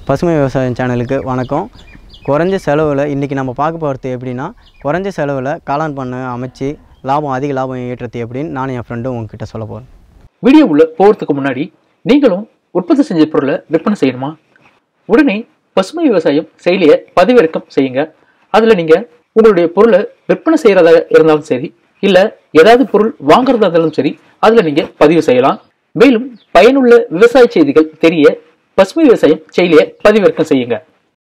பசுமை விவசாயம் சேனலுக்கு வணக்கம் குறைஞ்ச செலவில் இன்றைக்கி நம்ம பார்க்க போகிறது எப்படின்னா குறைஞ்ச செலவில் காளான் பண்ணை அமைச்சு லாபம் அதிக லாபம் ஈட்டுறது எப்படின்னு நானும் என் ஃப்ரெண்டும் உங்ககிட்ட சொல்ல போகிறேன் வீடியோ உள்ள போகிறதுக்கு முன்னாடி நீங்களும் உற்பத்தி செஞ்ச பொருளை விற்பனை செய்யணுமா உடனே பசுமை விவசாயம் செயலியை பதிவிறக்கம் செய்யுங்க அதில் நீங்கள் உங்களுடைய பொருளை விற்பனை செய்கிறதா இருந்தாலும் சரி இல்லை ஏதாவது பொருள் வாங்குறதா இருந்தாலும் சரி அதில் நீங்கள் பதிவு செய்யலாம் மேலும் பயனுள்ள விவசாய செய்திகள் தெரிய பசுமை விவசாயம் செயலியை பதிவிறக்கம் செய்யுங்க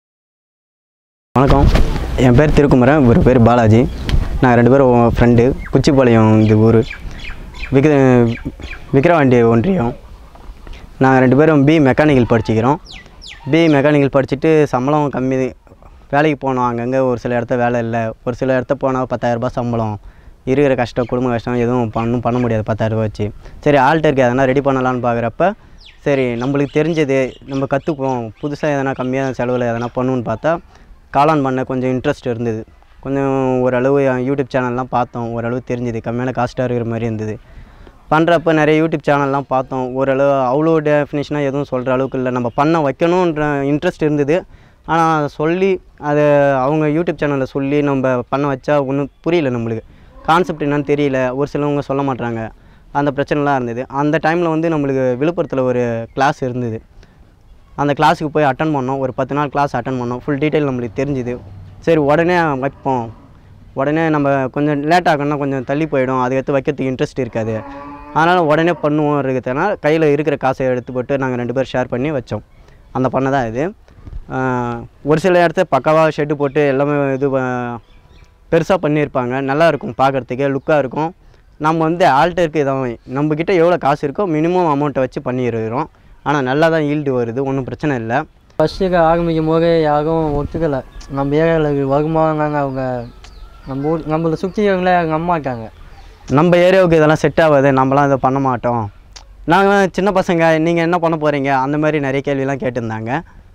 வணக்கம் என் பேர் திருக்குமரன் இவர் பேர் பாலாஜி நாங்கள் ரெண்டு பேரும் ஃப்ரெண்டு குச்சிப்பாளையம் இந்த ஊர் விக்ர விக்கிரவாண்டி ஒன்றியம் நாங்கள் ரெண்டு பேரும் பி மெக்கானிக்கல் படிச்சுக்கிறோம் பி மெக்கானிக்கல் படிச்சுட்டு சம்பளம் கம்மி வேலைக்கு போனோம் அங்கங்கே ஒரு சில இடத்த வேலை இல்லை ஒரு சில இடத்த போனால் பத்தாயிரரூபா சம்பளம் இருக்கிற கஷ்டம் குடும்ப கஷ்டம் எதுவும் பண்ணும் பண்ண முடியாது பத்தாயிரரூபா வச்சு சரி ஆல்டருக்கு எதனா ரெடி பண்ணலான்னு பார்க்குறப்ப சரி நம்மளுக்கு தெரிஞ்சது நம்ம கற்றுக்குவோம் புதுசாக எதனா கம்மியாக செலவில் எதனா பண்ணணுன்னு பார்த்தா காளான் பண்ண கொஞ்சம் இன்ட்ரெஸ்ட் இருந்தது கொஞ்சம் ஓரளவு யூடியூப் சேனல்லாம் பார்த்தோம் ஓரளவு தெரிஞ்சுது கம்மியான காஸ்ட்டாக இருக்கிற மாதிரி இருந்தது பண்ணுறப்ப நிறைய யூடியூப் சேனல்லாம் பார்த்தோம் ஓரளவு அவ்வளோ டெஃபினேஷனாக எதுவும் சொல்கிற அளவுக்கு இல்லை நம்ம பண்ண வைக்கணுன்ற இன்ட்ரெஸ்ட் இருந்தது ஆனால் சொல்லி அதை அவங்க யூடியூப் சேனலில் சொல்லி நம்ம பண்ண வச்சா ஒன்றும் புரியல நம்மளுக்கு கான்செப்ட் என்னன்னு தெரியல ஒரு சிலவங்க சொல்ல மாட்டாங்க அந்த பிரச்சனைலாம் இருந்தது அந்த டைமில் வந்து நம்மளுக்கு விழுப்புரத்தில் ஒரு கிளாஸ் இருந்தது அந்த கிளாஸுக்கு போய் அட்டன் பண்ணோம் ஒரு பத்து நாள் கிளாஸ் அட்டன் பண்ணோம் ஃபுல் டீட்டெயில் நம்மளுக்கு தெரிஞ்சுது சரி உடனே வைப்போம் உடனே நம்ம கொஞ்சம் லேட் ஆகணும்னா கொஞ்சம் தள்ளி போயிடும் அதை எடுத்து வைக்கிறதுக்கு இன்ட்ரெஸ்ட் இருக்காது அதனால் உடனே பண்ணுவோம் இருக்கிறதுனால கையில் இருக்கிற காசை எடுத்து போட்டு நாங்கள் ரெண்டு பேர் ஷேர் பண்ணி வச்சோம் அந்த பண்ணை தான் இது ஆஹ் ஒரு சில இடத்த பக்காவாக ஷெட்டு போட்டு எல்லாமே இது பெருசாக பண்ணியிருப்பாங்க நல்லா இருக்கும் பார்க்குறதுக்கே லுக்காக இருக்கும் நம்ம வந்து ஆல்டருக்கு இதான் நம்மக்கிட்ட எவ்வளோ காசு இருக்கோ மினிமம் அமௌண்ட்டை வச்சு பண்ணிடுறோம் ஆனால் நல்லா தான் ஈல்டு வருது ஒன்றும் பிரச்சனை இல்லை ஃபஸ்ட்டுக்கு ஆரம்பிக்கும் போது யாரும் ஒத்துக்கலை நம்ம ஏரியாவில் வருமானாங்க அவங்க நம்ம ஊர் நம்மளை சுற்றியவங்களே நம்ப மாட்டாங்க நம்ம ஏரியாவுக்கு இதெல்லாம் செட் ஆகாது நம்மலாம் இதை பண்ண மாட்டோம் நாங்கள் சின்ன பசங்க நீங்கள் என்ன பண்ண போகிறீங்க அந்த மாதிரி நிறைய கேள்விலாம் கேட்டிருந்தாங்க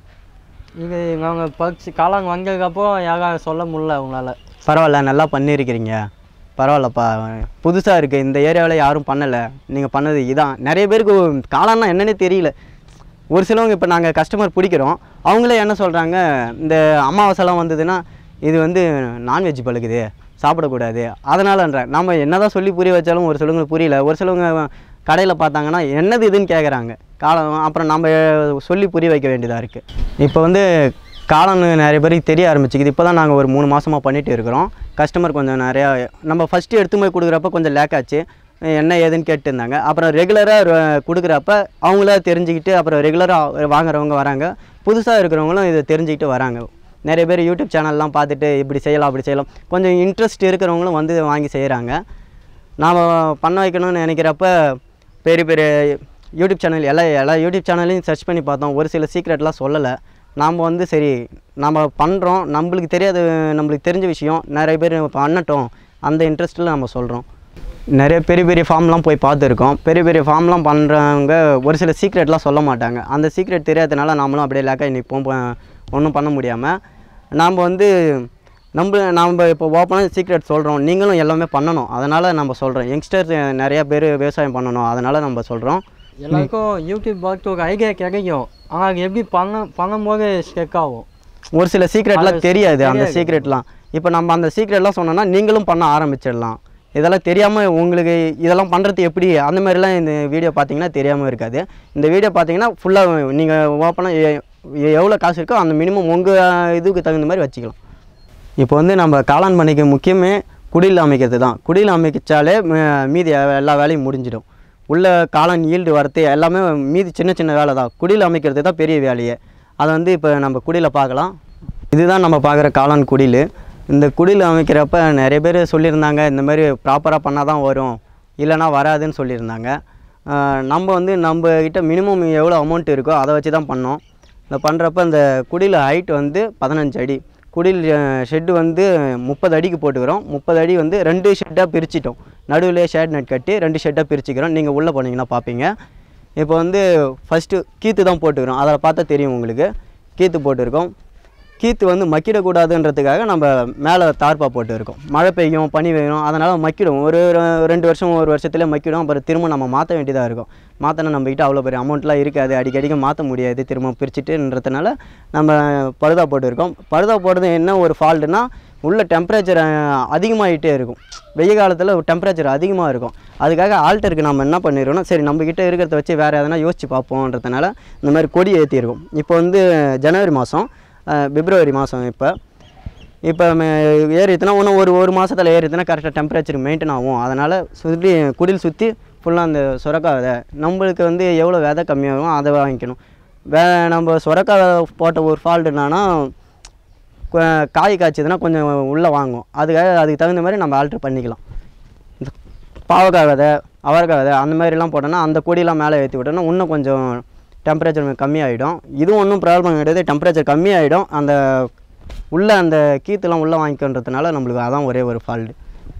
இது நாங்கள் பறிச்சு காளான் வந்ததுக்கப்புறம் யாரும் சொல்ல முடியல அவங்களால பரவாயில்ல நல்லா பண்ணியிருக்கிறீங்க பரவாயில்லப்பா புதுசாக இருக்குது இந்த ஏரியாவில் யாரும் பண்ணலை நீங்கள் பண்ணது இதான் நிறைய பேருக்கு காளான்னா என்னன்னே தெரியல ஒரு சிலவங்க இப்போ நாங்கள் கஸ்டமர் பிடிக்கிறோம் அவங்களே என்ன சொல்கிறாங்க இந்த அமாவாசைலாம் வந்ததுன்னா இது வந்து நான்வெஜ் பழுக்குது சாப்பிடக்கூடாது அதனாலன்ற நம்ம என்னதான் சொல்லி புரிய வச்சாலும் ஒரு சிலவங்களுக்கு புரியல ஒரு சிலவங்க கடையில் பார்த்தாங்கன்னா என்னது இதுன்னு கேட்குறாங்க காலம் அப்புறம் நம்ம சொல்லி புரிய வைக்க வேண்டியதாக இருக்குது இப்போ வந்து காளான் நிறைய பேருக்கு தெரிய ஆரம்பிச்சிக்குது இப்போ தான் நாங்கள் ஒரு மூணு மாதமாக பண்ணிட்டு இருக்கிறோம் கஸ்டமர் கொஞ்சம் நிறையா நம்ம ஃபஸ்ட்டு எடுத்து போய் கொடுக்குறப்ப கொஞ்சம் லேக் ஆச்சு என்ன ஏதுன்னு கேட்டுருந்தாங்க அப்புறம் ரெகுலராக கொடுக்குறப்ப அவங்கள தெரிஞ்சுக்கிட்டு அப்புறம் ரெகுலராக வாங்குறவங்க வராங்க புதுசாக இருக்கிறவங்களும் இதை தெரிஞ்சுக்கிட்டு வராங்க நிறைய பேர் யூடியூப் சேனல்லாம் பார்த்துட்டு இப்படி செய்யலாம் அப்படி செய்யலாம் கொஞ்சம் இன்ட்ரெஸ்ட் இருக்கிறவங்களும் வந்து வாங்கி செய்கிறாங்க நாம் பண்ண வைக்கணும்னு நினைக்கிறப்ப பெரிய பெரிய யூடியூப் சேனல் எல்லா எல்லா யூடியூப் சேனல்லையும் சர்ச் பண்ணி பார்த்தோம் ஒரு சில சீக்ரெட்லாம் சொல்லலை நாம் வந்து சரி நம்ம பண்ணுறோம் நம்மளுக்கு தெரியாத நம்மளுக்கு தெரிஞ்ச விஷயம் நிறைய பேர் பண்ணட்டும் அந்த இன்ட்ரெஸ்ட்டில் நம்ம சொல்கிறோம் நிறைய பெரிய பெரிய ஃபார்ம்லாம் போய் பார்த்துருக்கோம் பெரிய பெரிய ஃபார்ம்லாம் பண்ணுறவங்க ஒரு சில சீக்ரெட்லாம் சொல்ல மாட்டாங்க அந்த சீக்ரெட் தெரியாதனால நாமளும் அப்படியே லேக்காக நிற்போம் ஒன்றும் பண்ண முடியாமல் நாம் வந்து நம்ம நாம் இப்போ ஓப்பனாக சீக்ரெட் சொல்கிறோம் நீங்களும் எல்லாமே பண்ணணும் அதனால் நம்ம சொல்கிறோம் யங்ஸ்டர்ஸ் நிறையா பேர் விவசாயம் பண்ணணும் அதனால் நம்ம சொல்கிறோம் எல்லாருக்கும் யூடியூப் பார்த்து ஒரு ஐடியா கிடைக்கும் ஆனால் அது எப்படி பண்ண பண்ணும்போது ஸ்டெக் ஆகும் ஒரு சில சீக்ரெட்லாம் அது தெரியாது அந்த தெரியாது. சீக்ரெட்லாம் இப்போ நம்ம அந்த சீக்ரெட்லாம் சொன்னோம்னா நீங்களும் பண்ண ஆரம்பிச்சிடலாம் இதெல்லாம் தெரியாமல் உங்களுக்கு இதெல்லாம் பண்ணுறது எப்படி அந்த மாதிரிலாம் இந்த வீடியோ பார்த்தீங்கன்னா தெரியாமல் இருக்காது இந்த வீடியோ பார்த்தீங்கன்னா ஃபுல்லாக நீங்கள் ஓப்பனாக எவ்வளோ காசு இருக்கோ அந்த மினிமம் உங்கள் இதுக்கு தகுந்த மாதிரி வச்சுக்கலாம் இப்போ வந்து நம்ம காளான் பண்ணைக்கு முக்கியமே குடில் அமைக்கிறது தான் குடில் அமைச்சாலே ம- மீதி எல்லா வேலையும் முடிஞ்சிடும் உள்ள காளான் ஈல்டு வரது எல்லாமே மீதி சின்ன சின்ன வேலை தான் குடில் அமைக்கிறது தான் பெரிய வேலையே அதை வந்து இப்போ நம்ம குடியில் பார்க்கலாம் இதுதான் நம்ம பார்க்குற காளான் குடில் இந்த குடில் அமைக்கிறப்ப நிறைய பேர் சொல்லியிருந்தாங்க இந்த மாதிரி ப்ராப்பராக பண்ணால் தான் வரும் இல்லைன்னா வராதுன்னு சொல்லியிருந்தாங்க ஆஹ் நம்ம வந்து நம்ம கிட்ட மினிமம் எவ்வளோ அமௌண்ட் இருக்கோ அதை வச்சு தான் பண்ணோம் இந்த பண்ணுறப்ப இந்த குடில் ஹைட் வந்து பதினஞ்சு அடி குடில் ஷெட்டு வந்து முப்பது அடிக்கு போட்டுக்கிறோம் முப்பது அடி வந்து ரெண்டு ஷெட்டாக பிரிச்சிட்டோம் நடுவில் ஷேட் நெட் கட்டி ரெண்டு ஷெட்டாக பிரிச்சுக்கிறோம் நீங்கள் உள்ளே போனீங்கன்னா பார்ப்பீங்க இப்போ வந்து ஃபஸ்ட்டு கீத்து தான் போட்டுக்கிறோம் அதில் பார்த்தா தெரியும் உங்களுக்கு கீத்து போட்டிருக்கோம் கீத்து வந்து மக்கிடக்கூடாதுன்றதுக்காக நம்ம மேலே தார்ப்பா போட்டு இருக்கோம் மழை பெய்யும் பனி பெய்யும் அதனால் மக்கிடும் ஒரு ரெ- ரெண்டு வருஷம் ஒரு வருஷத்துல மக்கிடும் அப்புறம் திரும்ப நம்ம மாற்ற வேண்டியதாக இருக்கும் மாற்றினா நம்மக்கிட்ட அவ்வளோ பெரிய அமௌண்ட்லாம் இருக்காது அடிக்கடிக்கு மாற்ற முடியாது திரும்ப பிரிச்சுட்டுன்றதுனால நம்ம பழுதா போட்டு இருக்கோம் பழுதா போடுறது என்ன ஒரு ஃபால்ட்டுனா உள்ள டெம்பரேச்சர் அதிகமாகிட்டே இருக்கும் வெய்ய காலத்தில் டெம்பரேச்சர் அதிகமாக இருக்கும் அதுக்காக ஆல்டருக்கு நம்ம என்ன பண்ணிடுறோம்னா சரி நம்மக்கிட்ட இருக்கிறத வச்சு வேறு எதனா யோசிச்சு பார்ப்போன்றதுனால இந்த மாதிரி கொடி ஏற்றிருக்கோம் இப்போ வந்து ஜனவரி மாதம் பிப்ரவரி மாதம் இப்போ இப்போ ஏறித்துனா இன்னும் ஒரு ஒரு மாதத்தில் ஏறித்துனா கரெக்டாக டெம்பரேச்சர் மெயின்டைன் ஆகும் அதனால் சுற்றி குடில் சுற்றி ஃபுல்லாக அந்த சுரக்கா விதை நம்மளுக்கு வந்து எவ்வளோ விதை கம்மியாகும் அதை வாங்கிக்கணும் வே நம்ம சுரக்கா போட்ட ஒரு ஃபால்ட் என்னன்னா கொ- காய் காய்ச்சதுன்னா கொஞ்சம் உள்ளே வாங்கும் அதுக்காக அதுக்கு தகுந்த மாதிரி நம்ம ஆல்ட்ரு பண்ணிக்கலாம் இந்த பாவக்காய் விதை அவரைக்காய் விதை அந்த மாதிரிலாம் போட்டோன்னா அந்த கொடியெலாம் மேலே ஏற்றி விட்டோன்னா இன்னும் கொஞ்சம் டெம்பரேச்சர் கம்மியாயிடும் இதுவும் ஒன்றும் ப்ராப்ளம் கிடையாது டெம்பரேச்சர் கம்மியாயிடும் அந்த உள்ளே அந்த கீத்துலாம் உள்ளே வாங்கிக்கன்றதுனால நம்மளுக்கு அதான் ஒரே ஒரு ஃபால்ட்டு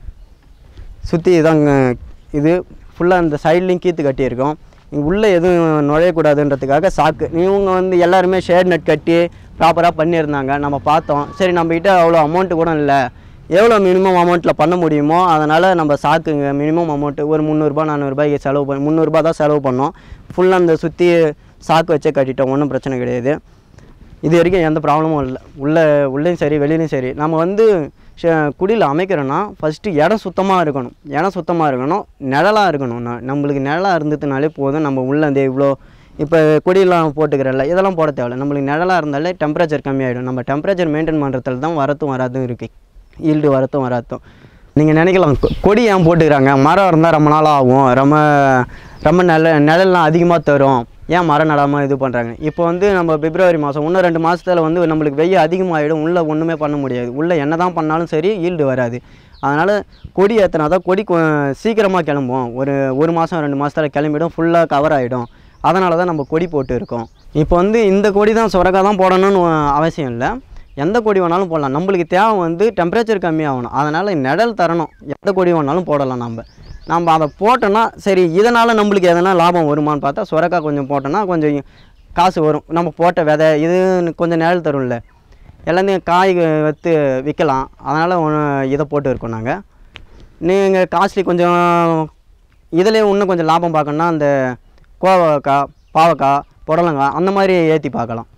சுற்றி இதாங்க இது ஃபுல்லாக அந்த சைட்லேயும் கீத்து கட்டியிருக்கோம் இங்கே உள்ளே எதுவும் நுழையக்கூடாதுன்றதுக்காக சாக்கு இவங்க வந்து எல்லாருமே ஷேட் நெட் கட்டி ப்ராப்பராக பண்ணியிருந்தாங்க நம்ம பார்த்தோம் சரி நம்மக்கிட்ட அவ்வளோ அமௌண்ட்டு கூட இல்லை எவ்வளோ மினிமம் அமௌண்ட்டில் பண்ண முடியுமோ அதனால் நம்ம சாக்குங்க மினிமம் அமௌண்ட்டு ஒரு முந்நூறுரூபா நானூறுபாய்க்கு செலவு பண்ணி முந்நூறுரூபா தான் செலவு பண்ணோம் ஃபுல்லாக அந்த சுற்றி சாக்கு வச்சே கட்டிட்டோம் ஒன்றும் பிரச்சனை கிடையாது இது வரைக்கும் எந்த ப்ராப்ளமும் இல்லை உள்ளே உள்ளேயும் சரி வெளியிலையும் சரி நம்ம வந்து ஷ- குடியில் அமைக்கிறோன்னா ஃபஸ்ட்டு இடம் சுத்தமாக இருக்கணும் இடம் சுத்தமாக இருக்கணும் நிழலாக இருக்கணும் ந- நம்மளுக்கு நிழலாக இருந்ததுனாலே போதும் நம்ம உள்ளே இந்த இவ்வளோ இப்போ கொடியெல்லாம் போட்டுக்கிறல்ல இதெல்லாம் போட தேவையில்ல நம்மளுக்கு நிழலாக இருந்தாலே டெம்பரேச்சர் கம்மியாயிடும் நம்ம டெம்பரேச்சர் மெயின்டைன் பண்ணுறதுல தான் வரத்தும் வராதும் இருக்குது ஈல்டு வரத்தும் வராதும் நீங்கள் நினைக்கலாம் கொ- கொடி ஏன் போட்டுக்கிறாங்க மரம் இருந்தால் ரொம்ப நாள் ஆகும் ரொம்ப ரொம்ப நில நிழல்லாம் அதிகமாக தரும் ஏன் மரம் நடாமல் இது பண்ணுறாங்க இப்போ வந்து நம்ம பிப்ரவரி மாதம் இன்னும் ரெண்டு மாதத்தில் வந்து நம்மளுக்கு வெய்ய அதிகமாகிடும் உள்ளே ஒன்றுமே பண்ண முடியாது உள்ளே என்ன தான் பண்ணாலும் சரி ஈல்டு வராது அதனால் கொடி ஏற்றினா தான் கொடி சீக்கிரமாக கிளம்பும் ஒரு ஒரு மாதம் ரெண்டு மாதத்தில் கிளம்பிடும் ஃபுல்லாக கவர் ஆகிடும் அதனால தான் நம்ம கொடி போட்டு இருக்கோம் இப்போ வந்து இந்த கொடி தான் சுரக்கா தான் போடணும்னு அவசியம் இல்லை எந்த கொடி வேணாலும் போடலாம் நம்மளுக்கு தேவை வந்து டெம்பரேச்சர் கம்மியாகணும் அதனால் நிழல் தரணும் எந்த கொடி வேணாலும் போடலாம் நம்ம நம்ம அதை போட்டோன்னா சரி இதனால் நம்மளுக்கு எதனா லாபம் வருமான்னு பார்த்தா சுரக்கா கொஞ்சம் போட்டோன்னா கொஞ்சம் காசு வரும் நம்ம போட்ட விதை இது கொஞ்சம் நிழல் தரும்ல எல்லாத்தையும் காய் வைத்து விற்கலாம் அதனால் இதை போட்டு இருக்கோம் நாங்கள் நீங்கள் காஸ்ட்லி கொஞ்சம் இதிலே இன்னும் கொஞ்சம் லாபம் பார்க்கணுன்னா அந்த கோவக்காய் பாவக்காய் புடலங்காய் அந்த மாதிரி ஏற்றி பார்க்கலாம்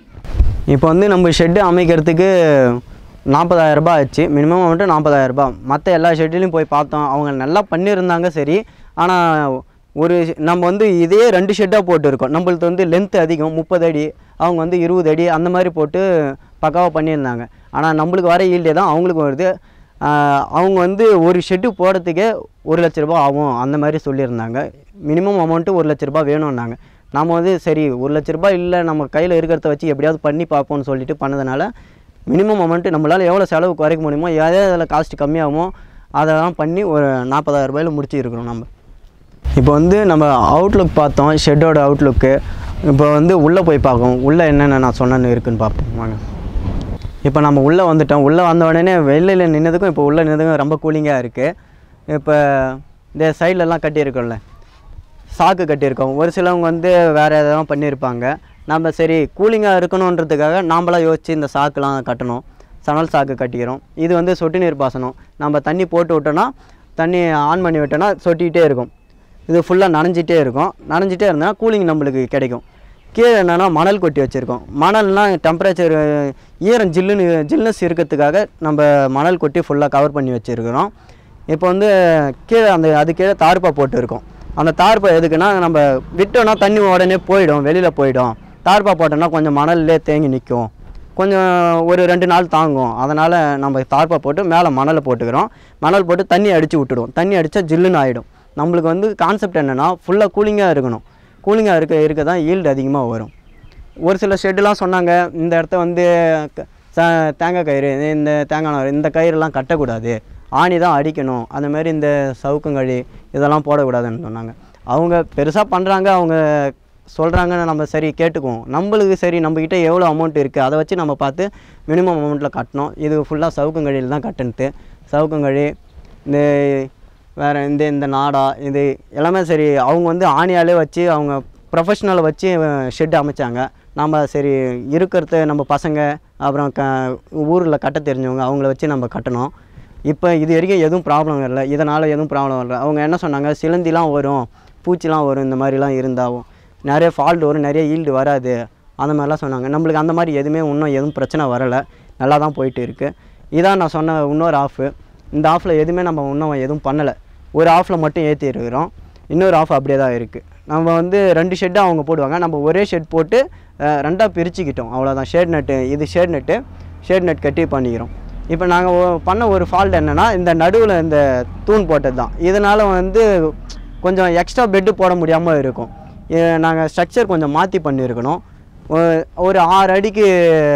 இப்போ வந்து நம்ம ஷெட்டு அமைக்கிறதுக்கு நாற்பதாயிரம் ரூபாய் ஆச்சு மினிமம் வந்துட்டு நாற்பதாயிரம் ரூபாய் மற்ற எல்லா ஷெட்லையும் போய் பார்த்தோம் அவங்க நல்லா பண்ணியிருந்தாங்க சரி ஆனால் ஒரு ஷெ- நம்ம வந்து இதே ரெண்டு ஷெட்டாக போட்டுருக்கோம் நம்மளுக்கு வந்து லென்த் அதிகம் முப்பது அடி அவங்க வந்து இருபது அடி அந்த மாதிரி போட்டு பக்காவாக பண்ணியிருந்தாங்க ஆனால் நம்மளுக்கு வர ஈல்டே தான் அவங்களுக்கு வருது ஆஹ் அவங்க வந்து ஒரு ஷெட்டு போடுறதுக்கே ஒரு லட்ச ரூபாய் ஆகும் அந்த மாதிரி சொல்லியிருந்தாங்க மினிமம் அமௌண்ட்டு ஒரு லட்ச ரூபாய் வேணும்னாங்க நம்ம வந்து சரி ஒரு லட்ச ரூபாய் இல்லை நம்ம கையில் இருக்கிறத வச்சு எப்படியாவது பண்ணி பார்ப்போம்னு சொல்லிட்டு பண்ணதுனால மினிமம் அமௌண்ட்டு நம்மளால் எவ்வளோ செலவு குறைக்க முடியுமோ எதே அதில் காஸ்ட் கம்மியாகுமோ அதெல்லாம் பண்ணி ஒரு நாற்பதாயிரம் ரூபாயில் முடிச்சு இருக்கிறோம் நம்ம இப்போ வந்து நம்ம அவுட்லுக் பார்த்தோம் ஷெட்டோட அவுட்லுக்கு இப்போ வந்து உள்ளே போய் பார்க்கோம் உள்ளே என்னென்ன நான் சொன்னேன்னு இருக்குன்னு பார்ப்போம் வாங்க இப்போ நம்ம உள்ளே வந்துட்டோம் உள்ளே வந்த உடனே வெளியில் நின்னதுக்கும் இப்போ உள்ளே நின்னதுக்கும் ரொம்ப கூலிங்காக இருக்குது இப்போ இந்த சைட்லலாம் கட்டியிருக்கோம்ல சாக்கு கட்டியிருக்கோம் ஒரு சிலவங்க வந்து வேறு எதாவது பண்ணியிருப்பாங்க நம்ம சரி கூலிங்காக இருக்கணுன்றதுக்காக நாம்பளாக யோசித்து இந்த சாக்குலாம் கட்டணும் சணல் சாக்கு கட்டிக்கிறோம் இது வந்து சொட்டு நீர் பாசனம் நம்ம தண்ணி போட்டு விட்டோன்னா தண்ணி ஆன் பண்ணி விட்டோன்னா சொட்டிக்கிட்டே இருக்கும் இது ஃபுல்லாக நனைஞ்சிட்டே இருக்கும் நனைஞ்சிட்டே இருந்தால் கூலிங் நம்மளுக்கு கிடைக்கும் கீழே என்னென்னா மணல் கொட்டி வச்சுருக்கோம் மணல்னால் டெம்பரேச்சர் ஈரம் ஜில்லுன்னு ஜில்னஸ் இருக்கிறதுக்காக நம்ம மணல் கொட்டி ஃபுல்லாக கவர் பண்ணி வச்சுருக்கிறோம் இப்போ வந்து கீழே அந்த அது கீழே தார்ப்பா போட்டு இருக்கோம் அந்த தார்ப்பா எதுக்குன்னா நம்ம விட்டோன்னா தண்ணி உடனே போயிடும் வெளியில் போயிடும் தார்ப்பா போட்டோன்னா கொஞ்சம் மணல்லே தேங்கி நிற்கும் கொஞ்சம் ஒரு ரெண்டு நாள் தாங்கும் அதனால் நம்ம தார்ப்பா போட்டு மேலே மணலை போட்டுக்கிறோம் மணல் போட்டு தண்ணி அடித்து விட்டுடுவோம் தண்ணி அடித்தா ஜில்லுன்னு ஆகிடும் நம்மளுக்கு வந்து கான்செப்ட் என்னென்னா ஃபுல்லாக கூலிங்காக இருக்கணும் கூலிங்காக இருக்க இருக்க தான் ஈல்டு அதிகமாக வரும் ஒரு சில ஷெட்டுலாம் சொன்னாங்க இந்த இடத்த வந்து க- ச- தேங்காய் கயிறு இது இந்த தேங்காய் நார் இந்த கயிறுலாம் கட்டக்கூடாது ஆணி தான் அடிக்கணும் அந்த மாதிரி இந்த சவுக்கங்கழி இதெல்லாம் போடக்கூடாதுன்னு சொன்னாங்க அவங்க பெருசாக பண்ணுறாங்க அவங்க சொல்கிறாங்கன்னு நம்ம சரி கேட்டுக்குவோம் நம்மளுக்கு சரி நம்மக்கிட்ட எவ்வளோ அமௌண்ட் இருக்குது அதை வச்சு நம்ம பார்த்து மினிமம் அமௌண்ட்டில் கட்டணும் இது ஃபுல்லாக சவுக்கங்கழியில் தான் கட்டுனது சவுக்கங்கழி இந்த வேறு இந்த இந்த நாடா இது எல்லாமே சரி அவங்க வந்து ஆணியாலே வச்சு அவங்க ப்ரொஃபஷ்னலை வச்சு ஷெட் அமைச்சாங்க நம்ம சரி இருக்கிறத நம்ம பசங்க அப்புறம் க ஊரில் கட்ட தெரிஞ்சவங்க அவங்கள வச்சு நம்ம கட்டணும் இப்போ இது வரைக்கும் எதுவும் ப்ராப்ளம் வரல இதனால் எதுவும் ப்ராப்ளம் வரல அவங்க என்ன சொன்னாங்க சிலந்திலாம் வரும் பூச்சிலாம் வரும் இந்த மாதிரிலாம் இருந்தாவும் நிறைய ஃபால்ட் வரும் நிறைய ஈல்டு வராது அந்த மாதிரிலாம் சொன்னாங்க நம்மளுக்கு அந்த மாதிரி எதுவுமே இன்னும் எதுவும் பிரச்சனை வரலை நல்லா தான் போயிட்டு இருக்குது இதான் நான் சொன்ன இன்னொரு ஆஃபு இந்த ஆஃபில் எதுவுமே நம்ம இன்னும் எதுவும் பண்ணலை ஒரு ஆஃபில் மட்டும் ஏற்றி இருக்கிறோம் இன்னொரு ஆஃப் அப்படியே தான் இருக்குது நம்ம வந்து ரெண்டு ஷெட்டு அவங்க போடுவாங்க நம்ம ஒரே ஷெட் போட்டு அஹ், ரெண்டாக பிரிச்சுக்கிட்டோம் அவ்வளோதான் ஷேட் நெட்டு இது ஷேட் நெட்டு ஷேட் நெட் கட்டி பண்ணிக்கிறோம் இப்போ நாங்கள் பண்ண ஒரு ஃபால்ட் என்னென்னா இந்த நடுவில் இந்த தூண் போட்டது தான் இதனால் வந்து கொஞ்சம் எக்ஸ்ட்ரா பெட்டு போட முடியாமல் இருக்கும் நாங்கள் ஸ்ட்ரக்சர் கொஞ்சம் மாற்றி பண்ணியிருக்கணும் ஒ- ஒரு ஆறு அடிக்கு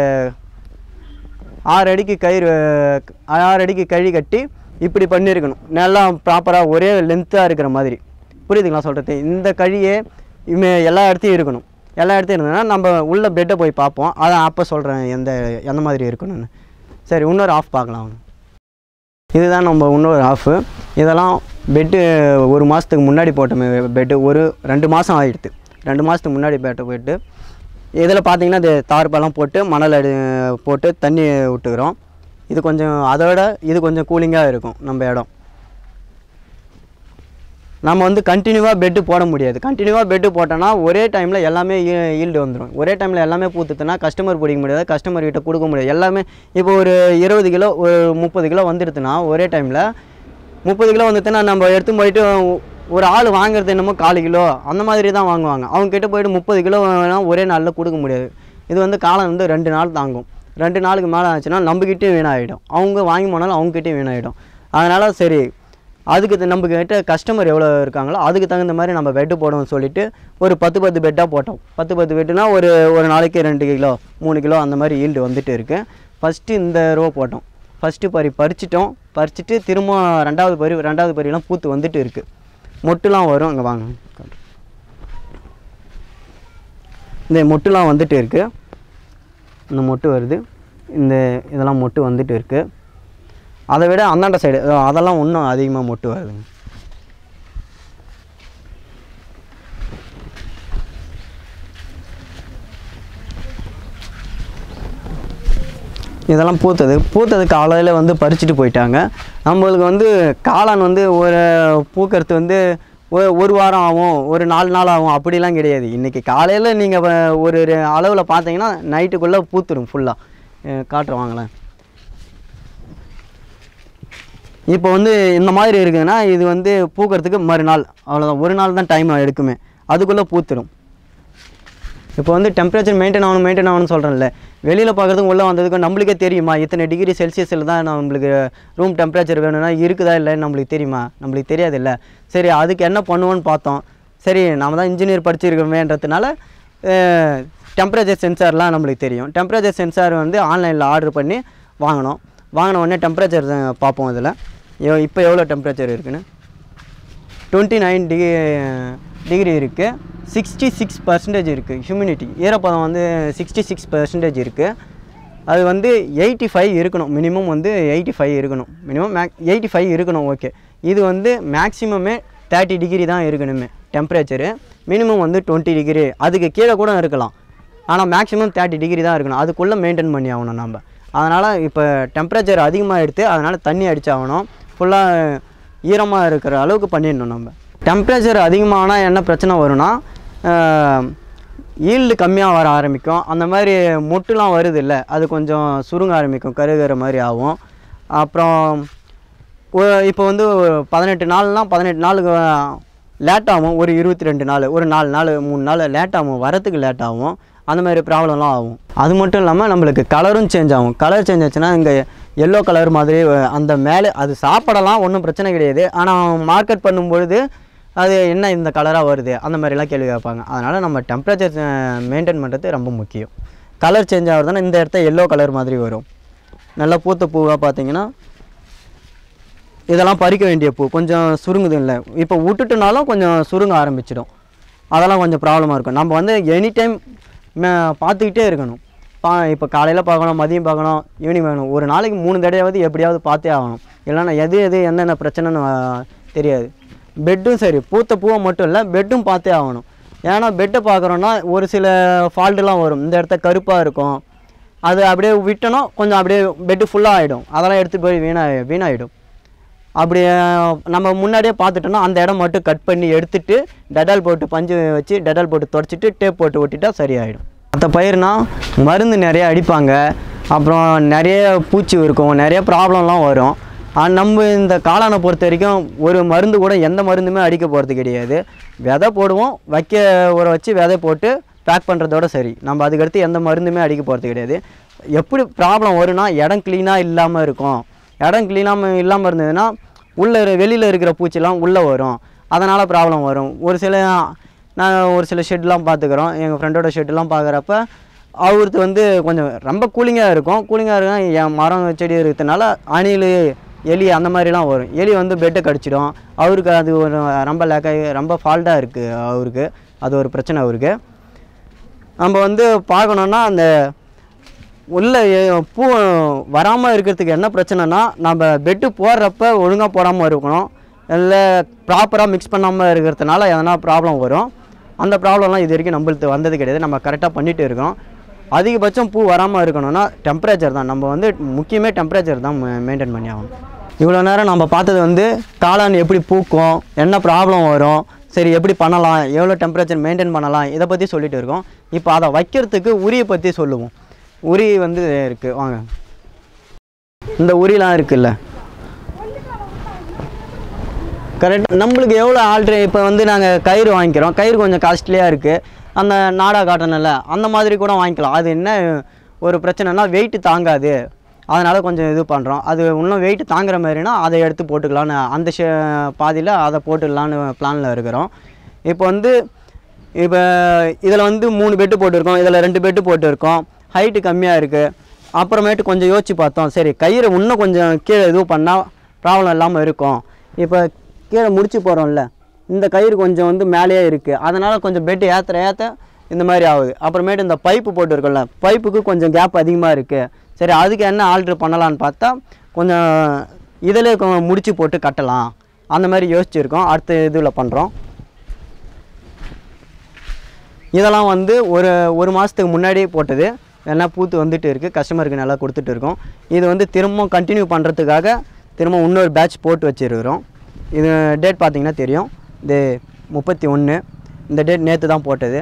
ஆறு அடிக்கு கயிறு ஆறு அடிக்கு கழி கட்டி இப்படி பண்ணியிருக்கணும் நல்லா ப்ராப்பராக ஒரே லென்த்தாக இருக்கிற மாதிரி புரியுதுங்களா சொல்கிறது இந்த கழியே இமே எல்லா இடத்தையும் இருக்கணும் எல்லா இடத்தையும் இருந்ததுன்னா நம்ம உள்ள பெட்டை போய் பார்ப்போம் அதான் அப்போ சொல்கிறேன் எந்த எந்த மாதிரி இருக்கணும்னு சரி இன்னொரு ஆஃப் பார்க்கலாம் வாங்க. இதுதான் நம்ம இன்னொரு ஆஃபு இதெல்லாம் பெட்டு ஒரு மாதத்துக்கு முன்னாடி போட்டோமே பெட்டு ஒரு ரெண்டு மாதம் ஆகிடுது ரெண்டு மாதத்துக்கு முன்னாடி பெட்டை போயிட்டு இதில் பார்த்தீங்கன்னா இது தார்ப்பெல்லாம் போட்டு மணல் அடி போட்டு தண்ணி விட்டுக்கிறோம் இது கொஞ்சம் அதோட இது கொஞ்சம் கூலிங்காக இருக்கும் நம்ம இடம் நம்ம வந்து கண்டினியூவாக பெட்டு போட முடியாது கண்டினியூவாக பெட்டு போட்டோன்னா ஒரே டைமில் எல்லாமே ஈல்டு வந்துடும் ஒரே டைமில் எல்லாமே பூத்துட்டுனா கஸ்டமர் பிடிக்க முடியாது கஸ்டமர் கிட்ட கொடுக்க முடியாது எல்லாமே இப்போ ஒரு இருபது கிலோ ஒரு முப்பது கிலோ வந்துடுதுன்னா ஒரே டைமில் முப்பது கிலோ வந்துட்டுனா நம்ம எடுத்து போயிட்டு ஒரு ஆள் வாங்குறது என்னமோ காலு கிலோ அந்த மாதிரி தான் வாங்குவாங்க அவங்க கிட்ட போயிட்டு முப்பது கிலோ வேணால் ஒரே நாளில் கொடுக்க முடியாது இது வந்து காலம் வந்து ரெண்டு நாள் தாங்கும் ரெண்டு நாளுக்கு மேலே ஆச்சுன்னா நம்மக்கிட்டே வீணாகிடும் அவங்க வாங்கி போனாலும் அவங்ககிட்டயும் வீணாகிடும் அதனால் சரி அதுக்கு த- நம்ம கிட்ட கஸ்டமர் எவ்வளோ இருக்காங்களோ அதுக்கு தகுந்த மாதிரி நம்ம பெட்டு போடணும்னு சொல்லிட்டு ஒரு பத்து பத்து பெட்டாக போட்டோம் பத்து பத்து பெட்டுனா ஒரு ஒரு நாளைக்கு ரெண்டு கிலோ மூணு கிலோ அந்த மாதிரி ஈல்டு வந்துட்டு இருக்கு ஃபஸ்ட்டு இந்த ரோ போட்டோம் ஃபஸ்ட்டு பறி பறிச்சிட்டோம் பறிச்சிட்டு திரும்ப ரெண்டாவது பறி ரெண்டாவது பறிலாம் பூத்து வந்துட்டு இருக்குது மொட்டுலாம் வரும் அங்கே வாங்க காட்டுறேன். இந்த மொட்டுலாம் வந்துட்டு இருக்குது இந்த மொட்டு வருது இந்த இதெல்லாம் மொட்டு வந்துட்டு இருக்குது அதை விட அந்தாண்ட சைடு அதெல்லாம் இன்னும் அதிகமாக மொட்டு வருதுங்க இதெல்லாம் பூத்தது பூத்தது காலையில் வந்து பறிச்சுட்டு போயிட்டாங்க நம்மளுக்கு வந்து காளான் வந்து ஒரு பூக்கிறது வந்து ஒரு ஒரு வாரம் ஆகும் ஒரு நாலு நாள் ஆகும் அப்படிலாம் கிடையாது இன்றைக்கி காலையில் நீங்கள் ஒரு அளவில் பார்த்தீங்கன்னா நைட்டுக்குள்ளே பூத்துடும் ஃபுல்லாக காட்டுறேன் வாங்களேன் இப்போ வந்து இந்த மாதிரி இருக்குதுன்னா இது வந்து பூக்கிறதுக்கு மறுநாள் அவ்வளோதான் ஒரு நாள் தான் டைம் எடுக்குமே அதுக்குள்ளே பூத்துடும் இப்போ வந்து டெம்பரேச்சர் மெயின்டைன் ஆகணும் மெயின்டைன் ஆகணும்னு சொல்கிறேன்ல வெளியில் பார்க்குறதுக்கு உள்ளே வந்ததுக்கு நம்மளுக்கே தெரியுமா இத்தனை டிகிரி செல்சியஸில் தான் நம்மளுக்கு ரூம் டெம்பரேச்சர் வேணும்னா இருக்குதா இல்லைன்னு நம்மளுக்கு தெரியுமா நம்மளுக்கு தெரியாது இல்லை சரி அதுக்கு என்ன பண்ணுவோன்னு பார்த்தோம் சரி நாம தான் இன்ஜினியர் படிச்சிருக்கோமேன்றதுனால டெம்பரேச்சர் சென்சார்லாம் நம்மளுக்கு தெரியும் டெம்பரேச்சர் சென்சார் வந்து ஆன்லைனில் ஆர்டர் பண்ணி வாங்கினோம் வாங்கின உடனே டெம்பரேச்சர் பார்ப்போம் இதில் இப்போ எவ்வளோ டெம்பரேச்சர் இருக்குன்னு டுவெண்ட்டி நைன் டிகி டிகிரி இருக்குது சிக்ஸ்டி சிக்ஸ் பர்சன்டேஜ் இருக்குது ஹியூமினிட்டி ஈரப்பதம் வந்து சிக்ஸ்டி சிக்ஸ் பர்சன்டேஜ் இருக்குது அது வந்து எயிட்டி ஃபைவ் இருக்கணும் மினிமம் வந்து எயிட்டி ஃபைவ் இருக்கணும் மினிமம் மேக் எயிட்டி ஃபைவ் இருக்கணும் ஓகே இது வந்து மேக்ஸிமமே தேர்ட்டி டிகிரி தான் இருக்கணுமே டெம்பரேச்சரு மினிமம் வந்து டுவெண்ட்டி டிகிரி அதுக்கு கீழே கூட இருக்கலாம் ஆனால் மேக்ஸிமம் தேர்ட்டி டிகிரி தான் இருக்கணும் அதுக்குள்ளே மெயின்டைன் பண்ணி ஆகணும் நம்ம அதனால் இப்போ டெம்பரேச்சர் அதிகமாக எடுத்து அதனால் தண்ணி அடிச்சாகணும் ஃபுல்லாக ஈரமாக இருக்கிற அளவுக்கு பண்ணிடணும் நம்ம டெம்பரேச்சர் அதிகமானால் என்ன பிரச்சனை வரும்னா ஈல்டு கம்மியாக வர ஆரம்பிக்கும் அந்த மாதிரி மொட்டுலாம் வருது இல்லை அது கொஞ்சம் சுருங்க ஆரம்பிக்கும் கருகிற மாதிரி ஆகும் அப்புறம் ஒ- இப்போ வந்து ஒரு பதினெட்டு நாள்னால் பதினெட்டு நாளுக்கு லேட் ஆகும் ஒரு இருபத்தி ரெண்டு நாள் ஒரு நாலு நாள் மூணு நாள் லேட் ஆகும் வரத்துக்கு லேட் ஆகும் அந்த மாதிரி ப்ராப்ளம்லாம் ஆகும் அது மட்டும் இல்லாமல் நம்மளுக்கு கலரும் சேஞ்ச் ஆகும் கலர் சேஞ்ச் ஆச்சுன்னா இங்கே எல்லோ கலர் மாதிரி வ- அந்த மேலே அது சாப்பிடலாம் ஒன்றும் பிரச்சனை கிடையாது ஆனால் மார்க்கெட் பண்ணும்பொழுது அது என்ன இந்த கலராக வருது அந்த மாதிரிலாம் கேள்வி கேட்பாங்க அதனால் நம்ம டெம்பரேச்சர் மெயின்டைன் பண்ணுறது ரொம்ப முக்கியம் கலர் சேஞ்ச் ஆகுறதுன்னா இந்த இடத்த எல்லோ கலர் மாதிரி வரும் நல்லா பூத்த பூவாக பார்த்தீங்கன்னா இதெல்லாம் பறிக்க வேண்டிய பூ கொஞ்சம் சுருங்குது இல்லை இப்போ விட்டுட்டுனாலும் கொஞ்சம் சுருங்க ஆரம்பிச்சிடும் அதெல்லாம் கொஞ்சம் ப்ராப்ளமாக இருக்கும் நம்ம வந்து எனி டைம் பார்த்துக்கிட்டே இருக்கணும் பா இப்போ காலையில் பார்க்கணும் மதியம் பார்க்கணும் ஈவினிங் பார்க்கணும் ஒரு நாளைக்கு மூணு தடவையாவது எப்படியாவது பார்த்தே ஆகணும் இல்லைன்னா எது எது என்னென்ன பிரச்சனைன்னு ஆ, தெரியாது பெட்டும் சரி பூத்த பூவை மட்டும் இல்லை பெட்டும் பார்த்தே ஆகணும் ஏன்னா பெட்டை பார்க்குறோன்னா ஒரு சில ஃபால்ட்டுலாம் வரும் இந்த இடத்த கருப்பாக இருக்கும் அது அப்படியே விட்டோன்னா கொஞ்சம் அப்படியே பெட்டு ஃபுல்லாக ஆகிடும் அதெல்லாம் எடுத்து போய் வீணா வீணாகிடும் அப்படி அஹ், நம்ம முன்னாடியே பார்த்துட்டோன்னா அந்த இடம் மட்டும் கட் பண்ணி எடுத்துட்டு டெட்டால் போட்டு பஞ்சு வச்சு டெட்டால் போட்டு தொடச்சிட்டு டேப் போட்டு ஒட்டிட்டா சரியாயிடும் மற்ற பயிர்னா மருந்து நிறைய அடிப்பாங்க அப்புறம் நிறைய பூச்சி இருக்கும் நிறைய ப்ராப்ளம்லாம் வரும் ஆனால் நம்ம இந்த காளானை பொறுத்த வரைக்கும் ஒரு மருந்து கூட எந்த மருந்துமே அடிக்க போகிறது கிடையாது விதை போடுவோம் வைக்க ஊற வச்சு விதை போட்டு பேக் பண்ணுறதோட சரி நம்ம அதுக்கடுத்து எந்த மருந்துமே அடிக்க போகிறது கிடையாது எப்படி ப்ராப்ளம் வரும்னா இடம் க்ளீனாக இல்லாமல் இருக்கும் இடம் க்ளீனாக இல்லாமல் இருந்ததுன்னா உள்ளே வெளியில் இருக்கிற பூச்சிலாம் உள்ளே வரும் அதனால் ப்ராப்ளம் வரும் ஒரு சில நான் ஒரு சில ஷெட்லாம் பார்த்துக்குறோம் எங்கள் ஃப்ரெண்டோட ஷெட்லாம் பார்க்குறப்ப அவருக்கு வந்து கொஞ்சம் ரொம்ப கூலிங்காக இருக்கும் கூலிங்காக இருக்கும் என் மரம் செடி இருக்கிறதுனால அணில் எலி அந்த மாதிரிலாம் வரும் எலி வந்து பெட்டை கடிச்சிடும் அவருக்கு அது ஒரு ரொம்ப லேக்காகி ரொம்ப ஃபால்ட்டாக இருக்குது அவருக்கு அது ஒரு பிரச்சனை அவருக்கு நம்ம வந்து பார்க்கணுன்னா அந்த உள்ள எ- பூ வராமல் இருக்கிறதுக்கு என்ன பிரச்சனைனா நம்ம பெட்டு போடுறப்ப ஒழுங்காக போடாமல் இருக்கணும் இல்லை ப்ராப்பராக மிக்ஸ் பண்ணாமல் இருக்கிறதுனால எதனா ப்ராப்ளம் வரும் அந்த ப்ராப்ளம்லாம் இது வரைக்கும் நம்மளுக்கு வந்தது கிடையாது நம்ம கரெக்டாக பண்ணிட்டு இருக்கோம் அதிகபட்சம் பூ வராமல் இருக்கணும்னா டெம்பரேச்சர் தான் நம்ம வந்து முக்கியமே டெம்பரேச்சர் தான் மெயின்டைன் பண்ணி ஆகணும் இவ்வளோ நேரம் நம்ம பார்த்தது வந்து காளான் எப்படி பூக்கும் என்ன ப்ராப்ளம் வரும் சரி எப்படி பண்ணலாம் எவ்வளோ டெம்பரேச்சர் மெயின்டைன் பண்ணலாம் இதை பற்றி சொல்லிட்டு இருக்கோம் இப்போ அதை வைக்கிறதுக்கு உரியை பற்றி சொல்லுவோம் உரி வந்து இருக்குது வாங்க இந்த உரிலாம் இருக்குல்ல கரெக்ட் நம்மளுக்கு எவ்வளோ ஆல்ட்ரு இப்போ வந்து நாங்கள் கயிறு வாங்கிக்கிறோம் கயிறு கொஞ்சம் காஸ்ட்லியாக இருக்குது அந்த நாடா காட்டனில் அந்த மாதிரி கூட வாங்கிக்கலாம் அது என்ன ஒரு பிரச்சனைனா வெயிட் தாங்காது அதனால் கொஞ்சம் இது பண்ணுறோம் அது இன்னும் வெயிட் தாங்குற மாதிரினா அதை எடுத்து போட்டுக்கலான்னு அந்த ஷே பாதியில் அதை போட்டுடலான்னு பிளானில் இருக்கிறோம் இப்போ வந்து இப்போ இதில் வந்து மூணு பெட்டு போட்டிருக்கோம் இதில் ரெண்டு பெட்டு போட்டிருக்கோம் ஹைட்டு கம்மியாக இருக்குது அப்புறமேட்டு கொஞ்சம் யோசிச்சு பார்த்தோம் சரி கயிறை இன்னும் கொஞ்சம் கீழே இது பண்ணால் ப்ராப்ளம் இல்லாமல் இருக்கும் இப்போ கீழே முடிச்சு போகிறோம்ல இந்த கயிறு கொஞ்சம் வந்து மேலேயே இருக்குது அதனால் கொஞ்சம் பெட்டு ஏற்ற ஏற்ற இந்த மாதிரி ஆகுது அப்புறமேட்டு இந்த பைப்பு போட்டிருக்கோம்ல பைப்புக்கு கொஞ்சம் கேப் அதிகமாக இருக்குது சரி அதுக்கு என்ன ஆல்ட்ரு பண்ணலான்னு பார்த்தா கொஞ்சம் இதில் முடிச்சு போட்டு கட்டலாம் அந்த மாதிரி யோசிச்சிருக்கோம் அடுத்த இதில் பண்ணுறோம் இதெல்லாம் வந்து ஒரு ஒரு மாதத்துக்கு முன்னாடி போட்டது எல்லாம் பூத்து வந்துட்டு இருக்குது கஸ்டமருக்கு நல்லா கொடுத்துட்டு இருக்கோம் இது வந்து திரும்பவும் கண்டினியூ பண்ணுறதுக்காக திரும்ப இன்னொரு பேட்ச் போட்டு வச்சுருக்கிறோம் இது டேட் பார்த்தீங்கன்னா தெரியும் இது முப்பத்தி ஒன்று இந்த டேட் நேற்று தான் போட்டது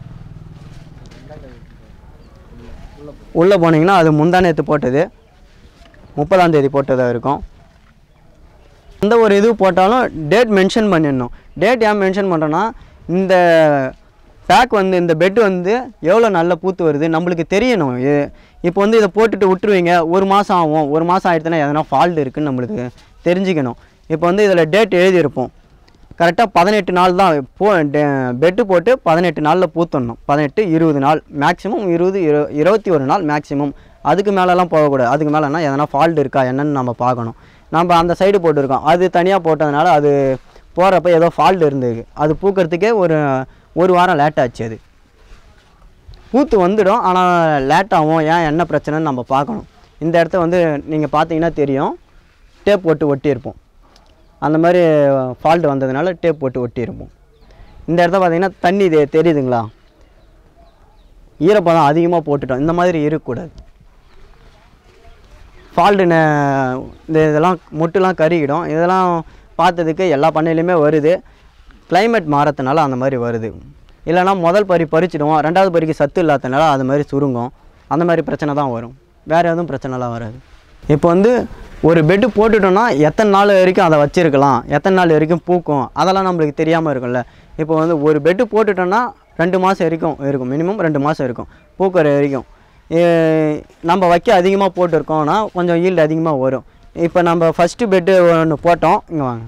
உள்ளே போனீங்கன்னா அது முந்தா நேற்று போட்டது முப்பதாம் தேதி போட்டதாக இருக்கும் எந்த ஒரு இது போட்டாலும் டேட் மென்ஷன் பண்ணிடணும் டேட் ஏன் மென்ஷன் பண்ணுறோன்னா இந்த பேக் வந்து இந்த பெட் வந்து எவ்வளோ நல்ல பூத்து வருது நம்மளுக்கு தெரியணும் இ- இப்போ வந்து இதை போட்டுட்டு விட்டுருவீங்க ஒரு மாதம் ஆகும் ஒரு மாதம் ஆயிடுச்சுன்னா எதனா ஃபால்ட் இருக்குன்னு நம்மளுக்கு தெரிஞ்சுக்கணும் இப்போ வந்து இதில் டேட் எழுதியிருப்போம் கரெக்டாக பதினெட்டு நாள் தான் போ பெட்டு போட்டு பதினெட்டு நாளில் பூத்தணும் பதினெட்டு இருபது நாள் மேக்ஸிமம் இருபது இரு இருபத்தி ஒரு நாள் மேக்ஸிமம் அதுக்கு மேலெலாம் போகக்கூடாது அதுக்கு மேலேனா எதனா ஃபால்ட் இருக்கா என்னன்னு நம்ம பார்க்கணும் நம்ம அந்த சைடு போட்டிருக்கோம் அது தனியாக போட்டதுனால அது போகிறப்ப ஏதோ ஃபால்ட் இருந்தது அது பூக்கிறதுக்கே ஒரு ஒரு வாரம் லேட் ஆச்சு அது பூத்து வந்துடும் ஆனால் லேட் ஆகும் ஏன் என்ன பிரச்சனைன்னு நம்ம பார்க்கணும் இந்த இடத்த வந்து நீங்கள் பார்த்தீங்கன்னா தெரியும் டேப் போட்டு ஒட்டியிருப்போம் அந்த மாதிரி ஃபால்ட் வந்ததுனால டேப் போட்டு ஒட்டியிருப்போம் இந்த இடத்த பார்த்தீங்கன்னா தண்ணி இது தெரியுதுங்களா ஈரப்பதம் அதிகமாக போட்டுட்டோம் இந்த மாதிரி இருக்கக்கூடாது ஃபால்ட்டு இந்த இதெல்லாம் மொட்டுலாம் கருகிடும் இதெல்லாம் பார்த்ததுக்கு எல்லா பண்ணையிலையுமே வருது climate மாறத்துனால அந்த மாதிரி வருது இல்லைன்னா முதல் பறி பறிச்சிடுவோம் ரெண்டாவது பறிக்கு சத்து இல்லாதனால அது மாதிரி சுருங்கும் அந்த மாதிரி பிரச்சனை தான் வரும் வேறு எதுவும் பிரச்சனைலாம் வராது இப்போ வந்து ஒரு பெட்டு போட்டுட்டோம்னா எத்தனை நாள் வரைக்கும் அதை வச்சிருக்கலாம் எத்தனை நாள் வரைக்கும் பூக்கும் அதெல்லாம் நம்மளுக்கு தெரியாமல் இருக்கும்ல இப்போ வந்து ஒரு பெட்டு போட்டுட்டோம்னா ரெண்டு மாதம் வரைக்கும் இருக்கும் மினிமம் ரெண்டு மாதம் இருக்கும் பூக்கிற வரைக்கும் ஏ, நம்ம வைக்க அதிகமாக போட்டிருக்கோம்னா கொஞ்சம் ஈல்டு அதிகமாக வரும் இப்போ நம்ம ஃபஸ்ட்டு பெட்டு ஒன்று போட்டோம் இங்கே வாங்க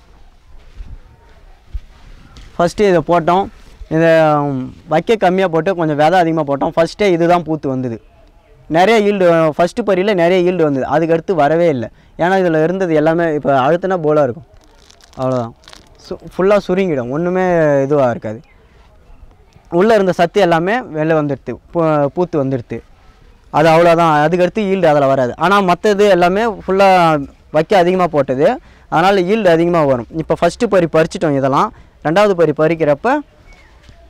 ஃபஸ்ட்டு இதை போட்டோம் இதை ம், வைக்க கம்மியாக போட்டு கொஞ்சம் விதை அதிகமாக போட்டோம் ஃபஸ்ட்டே இதுதான் பூத்து வந்தது நிறைய ஈல்டு ஃபஸ்ட்டு பறியில் நிறைய ஈல்டு வந்தது அதுக்கு அடுத்து வரவே இல்லை ஏன்னா இதில் இருந்தது எல்லாமே இப்போ அழுத்தினா போலாக இருக்கும் அவ்வளோதான் சு ஃபுல்லாக சுருங்கிடும் ஒன்றுமே இதுவாக இருக்காது உள்ளே இருந்த சத்து எல்லாமே வெளில வந்துடுது பூ- பூத்து வந்துடுது அது அவ்வளோதான் அதுக்கடுத்து ஈல்டு அதில் வராது ஆனால் மற்றது எல்லாமே ஃபுல்லாக வைக்க அதிகமாக போட்டது அதனால் ஈல்டு அதிகமாக வரும் இப்போ ஃபஸ்ட்டு பறி பறிச்சிட்டோம் இதெல்லாம் ரெண்டாவது பறி பறிக்கிறப்ப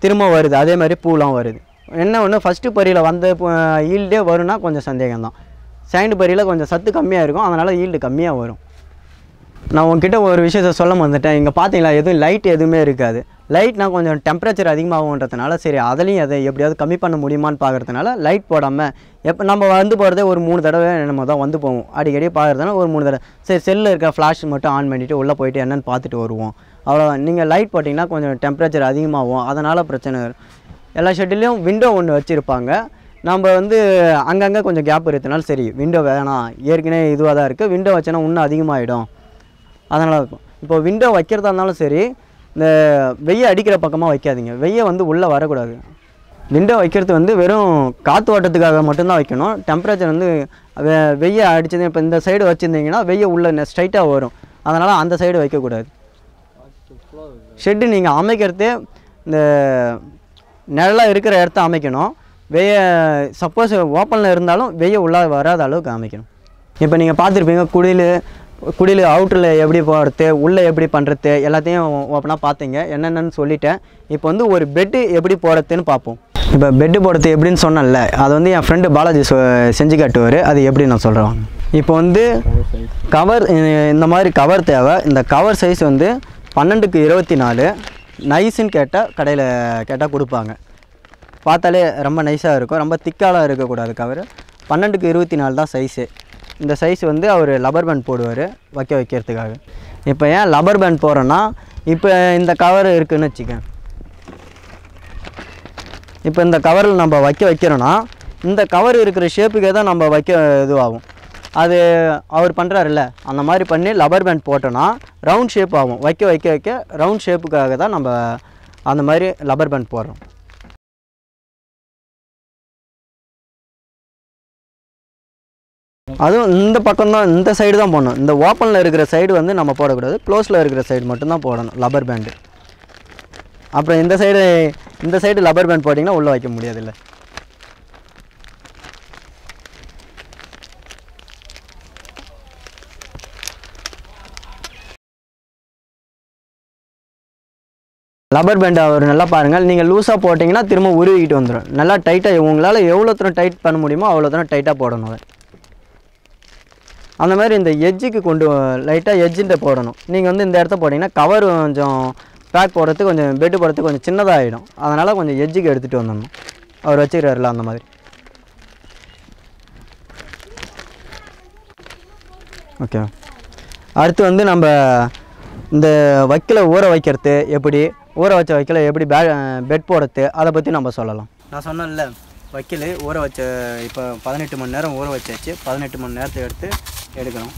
திரும்ப வருது அதே மாதிரி பூலாம் வருது என்ன ஒன்று ஃபஸ்ட்டு பறியில் வந்த ஈல்டே வரும்னா கொஞ்சம் சந்தேகம்தான் செகண்ட் பறியில் கொஞ்சம் சத்து கம்மியாக இருக்கும் அதனால் ஈல்டு கம்மியாக வரும் நான் உங்ககிட்ட ஒரு விஷயத்த சொல்ல வந்துட்டேன் இங்கே பார்த்தீங்களா எதுவும் லைட் எதுவுமே இருக்காது லைட்னா கொஞ்சம் டெம்பரேச்சர் அதிகமாகுன்றதுனால சரி அதுலேயும் அதை எப்படியாவது கம்மி பண்ண முடியுமான்னு பார்க்கறதுனால லைட் போடாமல் எப்போ நம்ம வந்து போகிறதே ஒரு மூணு தடவை நம்ம தான் வந்து போவோம் அடிக்கடி பார்க்குறதுனால ஒரு மூணு தடவை சரி செல்லில் இருக்க ஃப்ளாஷ் மட்டும் ஆன் பண்ணிவிட்டு உள்ளே போயிட்டு என்னென்னு பார்த்துட்டு வருவோம் அவ்வளோதான் நீங்கள் லைட் போட்டிங்கன்னா கொஞ்சம் டெம்பரேச்சர் அதிகமாகும் அதனால் பிரச்சனை வரும் எல்லா ஷெட்டிலையும் விண்டோ ஒன்று வச்சுருப்பாங்க நம்ம வந்து அங்கங்கே கொஞ்சம் கேப் இருக்கிறதுனால சரி விண்டோ வேணாம் ஏற்கனவே இதுவாக தான் இருக்குது விண்டோ வச்சோன்னா இன்னும் அதிகமாகிடும் அதனால் இருக்கும் இப்போ விண்டோ வைக்கிறதா இருந்தாலும் சரி இந்த வெய்ய அடிக்கிற பக்கமாக வைக்காதீங்க வெய்ய வந்து உள்ளே வரக்கூடாது விண்டோ வைக்கிறது வந்து வெறும் காற்று ஓட்டத்துக்காக மட்டும்தான் வைக்கணும் டெம்பரேச்சர் வந்து வெ- வெய்ய அடிச்சது இப்போ இந்த சைடு வச்சுருந்தீங்கன்னா வெய்ய உள்ளே ஸ்ட்ரைட்டாக வரும் அதனால் அந்த சைடு வைக்கக்கூடாது ஷெட்டு நீங்கள் அமைக்கிறதே இந்த நிழலாக இருக்கிற இடத்த அமைக்கணும் வெய்ய சப்போஸ் ஓப்பனில் இருந்தாலும் வெய்ய உள்ளே வராத அளவுக்கு அமைக்கணும் இப்போ நீங்கள் பார்த்துருப்பீங்க குடில் குடில் அவுட்டரில் எப்படி போடுறது உள்ளே எப்படி பண்ணுறது எல்லாத்தையும் ஓப்பனாக பார்த்தீங்க என்னென்னு சொல்லிட்டேன் இப்போ வந்து ஒரு பெட்டு எப்படி போடுறதுன்னு பார்ப்போம் இப்போ பெட்டு போடுறது எப்படின்னு சொன்னேன்ல அது வந்து என் ஃப்ரெண்டு பாலாஜி சொ- செஞ்சு காட்டுவார் அது எப்படி நான் சொல்கிறேன் இப்போ வந்து கவர் இந்த மாதிரி கவர் தேவை இந்த கவர் சைஸ் வந்து பன்னெண்டுக்கு இருபத்தி நாலு நைஸுன்னு கேட்டால் கடையில் கேட்டால் கொடுப்பாங்க பார்த்தாலே ரொம்ப நைஸாக இருக்கும் ரொம்ப திக்காலாம் இருக்கக்கூடாது கவர் பன்னெண்டுக்கு இருபத்தி நாலு தான் சைஸு இந்த சைஸ் வந்து அவர் லப்பர் பேண்ட் போடுவார் வைக்க வைக்கிறதுக்காக இப்போ ஏன் லப்பர் பேண்ட் போடுறோன்னா இப்போ இந்த கவர் இருக்குன்னு வச்சுக்கேன் இப்போ இந்த கவரில் நம்ம வைக்க வைக்கிறோன்னா இந்த கவர் இருக்கிற ஷேப்புக்கே தான் நம்ம வைக்க இதுவாகும் அது அவர் பண்ணுறாருல்ல அந்த மாதிரி பண்ணி லப்பர் பேண்ட் போட்டோன்னா ரவுண்ட் ஷேப் ஆகும் வைக்க வைக்க வைக்க ரவுண்ட் ஷேப்புக்காக தான் நம்ம அந்த மாதிரி லப்பர் பேண்ட் போடுறோம் அதுவும் இந்த பக்கம் தான் இந்த சைடு தான் போடணும் இந்த ஓப்பனில் இருக்கிற சைடு வந்து நம்ம போடக்கூடாது க்ளோஸில் இருக்கிற சைடு மட்டும்தான் போடணும் லப்பர் பேண்டு அப்புறம் இந்த சைடு இந்த சைடு லப்பர் பேண்ட் போட்டிங்கன்னா உள்ளே வைக்க முடியாதுல்ல லப்பர் பேண்ட் அவர் நல்லா பாருங்கள் நீங்கள் லூஸாக போட்டிங்கன்னா திரும்ப உருவிக்கிட்டு வந்துடும் நல்லா டைட்டாக உங்களால் எவ்வளோ தூரம் டைட் பண்ண முடியுமோ அவ்வளோ தூரம் டைட்டாக போடணும் அதை அந்த மாதிரி இந்த எட்ஜுக்கு கொண்டு லைட்டாக எட்ஜின்ட்டு போடணும் நீங்கள் வந்து இந்த இடத்த போட்டிங்கன்னா கவர் கொஞ்சம் பேக் போடுறதுக்கு கொஞ்சம் பெட்டு போடுறதுக்கு கொஞ்சம் சின்னதாக ஆகிடும் அதனால் கொஞ்சம் எட்ஜுக்கு எடுத்துகிட்டு வந்துடணும் அவர் வச்சுக்கிறாருல அந்த மாதிரி ஓகே அடுத்து வந்து நம்ம இந்த வைக்கல ஊற வைக்கிறது எப்படி ஊற வச்ச வைக்கல எப்படி பே பெட் போடுறது அதை பற்றி நம்ம சொல்லலாம் நான் சொன்னேன்ல வைக்கல் ஊற வச்ச இப்போ பதினெட்டு மணி நேரம் ஊற வச்சாச்சு பதினெட்டு மணி நேரத்தை எடுத்து எடுக்கணும்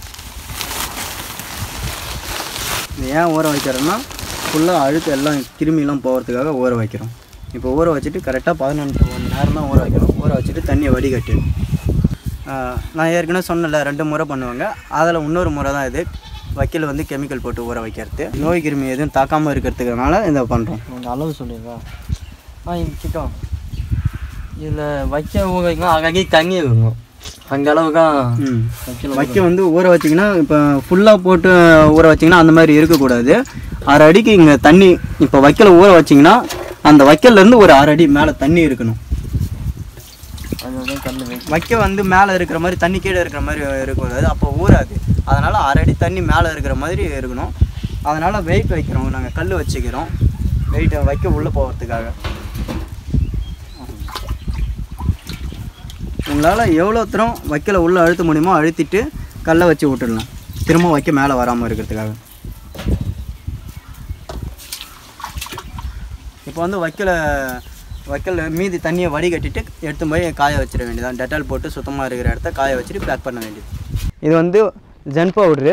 இது ஏன் ஊற வைக்கிறோன்னா ஃபுல்லாக அழுக்கு எல்லாம் கிருமிலாம் போகிறதுக்காக ஊற வைக்கிறோம் இப்போ ஊற வச்சுட்டு கரெக்டாக பதினெட்டு மணி நேரம் தான் ஊற வைக்கணும் ஊற வச்சுட்டு தண்ணியை வடிகட்டு ஆஹ் நான் ஏற்கனவே சொன்னல ரெண்டு முறை பண்ணுவாங்க அதில் இன்னொரு முறை தான் இது வைக்கல் வந்து கெமிக்கல் போட்டு ஊற வைக்கிறது நோய் கிருமி எதுவும் தாக்காமல் இருக்கிறதுனால இதை பண்ணுறோம் உங்கள் அளவு சொல்லிடுறா ஆ இது சிக்கம் இதில் வைக்க ஊற வைக்கணும் அங்கங்கே தண்ணி இருக்கும் அந்த அளவுக்கு ம் வைக்கல வைக்க வந்து ஊற வச்சிங்கன்னா இப்போ ஃபுல்லாக போட்டு ஊற வச்சிங்கன்னா அந்த மாதிரி இருக்கக்கூடாது அரை அடிக்கு இங்கே தண்ணி இப்போ வைக்கல ஊற வச்சிங்கன்னா அந்த வைக்கல்லேருந்து ஒரு அரை அடி மேலே தண்ணி இருக்கணும் அதுதான் கண்ணு வை வைக்க வந்து மேலே இருக்கிற மாதிரி தண்ணி கீழே இருக்கிற மாதிரி இருக்கக்கூடாது அப்போ ஊறாது அதனால் அரை அடி தண்ணி மேலே இருக்கிற மாதிரி இருக்கணும் அதனால் வெயிட் வைக்கிறோம் நாங்கள் கல் வச்சுக்கிறோம் வெயிட்டை வைக்க உள்ளே போகிறதுக்காக உங்களால் எவ்வளோ தூரம் வைக்கல உள்ளே அழுத்த முடியுமோ அழுத்திட்டு கல்லை வச்சு விட்டுடலாம் திரும்ப வைக்க மேலே வராமல் இருக்கிறதுக்காக இப்போ வந்து வைக்கல வைக்கல மீதி தண்ணியை வடிகட்டிட்டு எடுத்து போய் காய வச்சிட வேண்டியதான் டெட்டால் போட்டு சுத்தமாக இருக்கிற இடத்த காய வச்சுட்டு பேக் பண்ண வேண்டியது இது வந்து ஜென் பவுட்ரு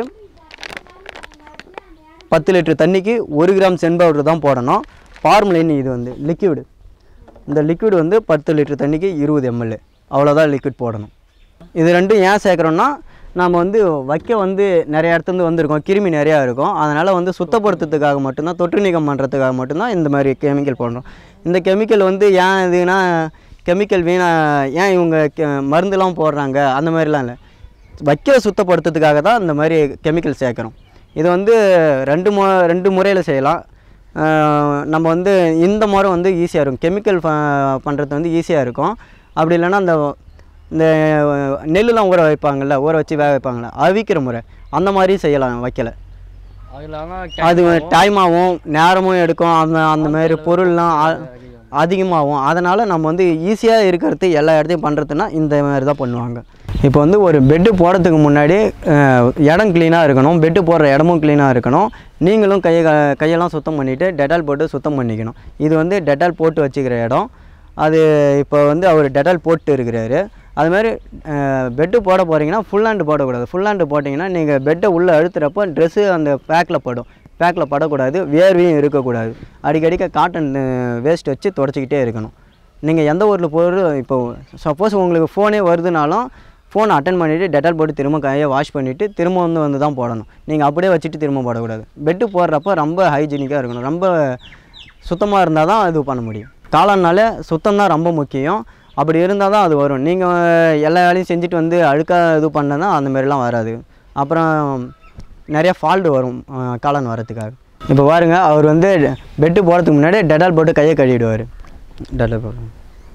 பத்து லிட்டர் தண்ணிக்கு ஒரு கிராம் சென் பவுடர் தான் போடணும் ஃபார்முலின் இது வந்து லிக்விடு இந்த லிக்விட் வந்து பத்து லிட்டர் தண்ணிக்கு இருபது எம்எல் அவ்வளோதான் லிக்விட் போடணும் இது ரெண்டும் ஏன் சேர்க்குறோன்னா நம்ம வந்து வைக்க வந்து நிறைய இடத்துலேருந்து வந்திருக்கோம் கிருமி நிறையா இருக்கும் அதனால் வந்து சுத்தப்படுத்துறதுக்காக மட்டும்தான் தொற்று நீக்கம் பண்ணுறதுக்காக மட்டும்தான் இந்த மாதிரி கெமிக்கல் போடுறோம் இந்த கெமிக்கல் வந்து ஏன் இதுனா கெமிக்கல் வீணா ஏன் இவங்க கெ மருந்துலாம் போடுறாங்க அந்த மாதிரிலாம் இல்லை வைக்க சுத்தப்படுத்துறதுக்காக தான் இந்த மாதிரி கெமிக்கல் சேர்க்குறோம் இது வந்து ரெண்டு மு ரெண்டு முறையில் செய்யலாம் ஆஹ் நம்ம வந்து இந்த முறை வந்து ஈஸியாக இருக்கும் கெமிக்கல் பண்ணுறது வந்து ஈஸியாக இருக்கும் அப்படி இல்லைன்னா அந்த இந்த நெல்லுலாம் ஊற வைப்பாங்கள்ல ஊற வச்சு வேக வைப்பாங்கள்ல அவிக்கிற முறை அந்த மாதிரி செய்யலாம் வைக்கல அதில் ஆனால் அது டைம் ஆகும் நேரமும் எடுக்கும் அந்த அந்த மாதிரி பொருள்லாம் அ- அதிகமாகும் அதனால் நம்ம வந்து ஈஸியாக இருக்கிறது எல்லா இடத்தையும் பண்ணுறதுன்னா இந்த மாதிரி தான் பண்ணுவாங்க இப்போ வந்து ஒரு பெட்டு போடுறதுக்கு முன்னாடி அஹ், இடம் க்ளீனாக இருக்கணும் பெட்டு போடுற இடமும் க்ளீனாக இருக்கணும் நீங்களும் கையை க- கையெல்லாம் சுத்தம் பண்ணிவிட்டு டெட்டால் போட்டு சுத்தம் பண்ணிக்கணும் இது வந்து டெட்டால் போட்டு வச்சுக்கிற இடம் அது இப்போ வந்து அவர் டெட்டால் போட்டு இருக்கிறாரு அது மாதிரி பெட்டு போட போகிறீங்கன்னா ஃபுல் ஹேண்டு போடக்கூடாது ஃபுல் ஹேண்டு போட்டிங்கன்னா நீங்கள் பெட்டை உள்ளே அழுத்துறப்போ ட்ரெஸ்ஸு அந்த பேக்கில் படும் பேக்கில் படக்கூடாது வேர்வையும் இருக்கக்கூடாது அடிக்கடிக்க காட்டன் வேஸ்ட் வச்சு தொடச்சிக்கிட்டே இருக்கணும் நீங்கள் எந்த ஊரில் போகிறது இப்போ சப்போஸ் உங்களுக்கு ஃபோனே வருதுனாலும் ஃபோனை அட்டன் பண்ணிவிட்டு டெட்டால் போட்டு திரும்ப கையை வாஷ் பண்ணிவிட்டு திரும்ப வந்து வந்து தான் போடணும் நீங்கள் அப்படியே வச்சுட்டு திரும்ப போடக்கூடாது பெட்டு போடுறப்ப ரொம்ப ஹைஜீனிக்காக இருக்கணும் ரொம்ப சுத்தமாக இருந்தால் தான் இது பண்ண முடியும் காளான்னாலே சுத்தம் தான் ரொம்ப முக்கியம் அப்படி இருந்தால் தான் அது வரும் நீங்கள் எல்லா வேலையும் செஞ்சுட்டு வந்து அழுக்காக இது பண்ணனா அந்த மாதிரிலாம் வராது அப்புறம் நிறைய ஃபால்ட் வரும் அஹ், காளான் வரத்துக்காக இப்போ பாருங்க அவர் வந்து பெட்டு போகிறதுக்கு முன்னாடி டெட்டால் போட்டு கையை கழுவிடுவார் டெட்டால் போட்டு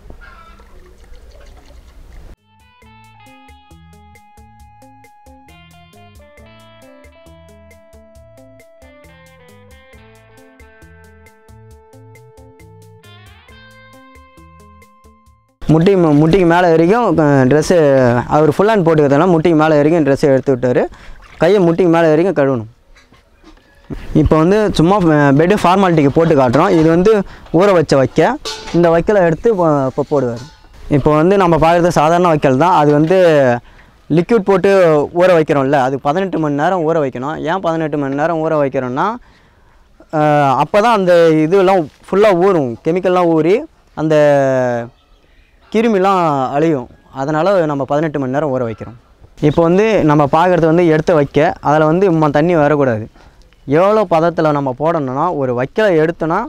முட்டி முட்டிக்கு மேலே வரைக்கும் ட்ரெஸ்ஸு அவர் ஃபுல் ஹேண்ட் போட்டுக்கிறதுனால முட்டிக்கு மேலே வரைக்கும் ட்ரெஸ்ஸை எடுத்து விட்டார் கையை முட்டிக்கு மேலே வரைக்கும் கழுவணும் இப்போ வந்து சும்மா பெட்டு ஃபார்மாலிட்டிக்கு போட்டு காட்டுறோம் இது வந்து ஊற வச்ச வைக்க இந்த வைக்கலை எடுத்து இப்போ இப்போ போடுவார் இப்போ வந்து நம்ம பார்க்குறது சாதாரண வைக்கல் தான் அது வந்து லிக்விட் போட்டு ஊற வைக்கிறோம்ல அது பதினெட்டு மணி நேரம் ஊற வைக்கணும் ஏன் பதினெட்டு மணி நேரம் ஊற வைக்கிறோம்னா அப்போ தான் அந்த இதெல்லாம் ஃபுல்லாக ஊறும் கெமிக்கல்லாம் ஊறி அந்த கிருமிலாம் அழியும் அதனால் நம்ம பதினெட்டு மணி நேரம் ஊற வைக்கிறோம் இப்போ வந்து நம்ம பார்க்குறது வந்து எடுத்து வைக்க அதில் வந்து ம தண்ணி வரக்கூடாது எவ்வளோ பதத்தில் நம்ம போடணும்னா ஒரு வைக்கலை எடுத்தோன்னா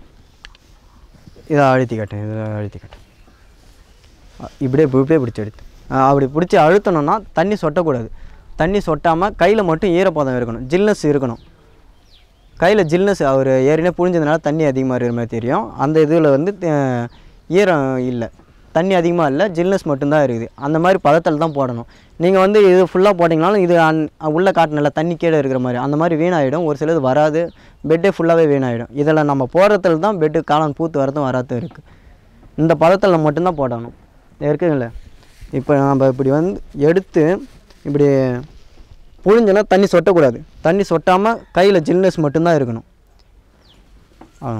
இதை அழுத்தி காட்டேன் இதை அழுத்தி காட்டேன் அ- இப்படியே இப்படி- இப்படியே பிடிச்சி எடுத்து அ, அப்படி பிடிச்சி அழுத்தணும்னா தண்ணி சொட்டக்கூடாது தண்ணி சொட்டாமல் கையில் மட்டும் ஈரப்பதம் இருக்கணும் ஜில்னஸ் இருக்கணும் கையில் ஜில்னஸ் அவர் ஏற்கனவே புழிஞ்சதுனால தண்ணி அதிகமாக இருக்கிற மாதிரி தெரியும் அந்த இதில் வந்து அஹ், ஈரம் இல்லை தண்ணி அதிகமாக இல்லை ஜில்னஸ் மட்டும்தான் இருக்குது அந்த மாதிரி பதத்தில் தான் போடணும் நீங்கள் வந்து இது ஃபுல்லாக போட்டிங்கனாலும் இது அன் உள்ளே காட்டினில்ல தண்ணி கீழே இருக்கிற மாதிரி அந்த மாதிரி வீணாயிடும் ஒரு சிலது வராது பெட்டே ஃபுல்லாகவே வீணாயிடும் இதில் நம்ம போடுறதுல தான் பெட்டு காளான் பூத்து வரதும் வராதும் இருக்குது இந்த பதத்தில் மட்டும்தான் போடணும் இருக்குதுல்ல இப்போ நம்ம இப்படி வந்து எடுத்து இப்படி புழிஞ்சோன்னா தண்ணி சொட்டக்கூடாது தண்ணி சொட்டாமல் கையில் ஜில்னஸ் மட்டும்தான் இருக்கணும் ஆ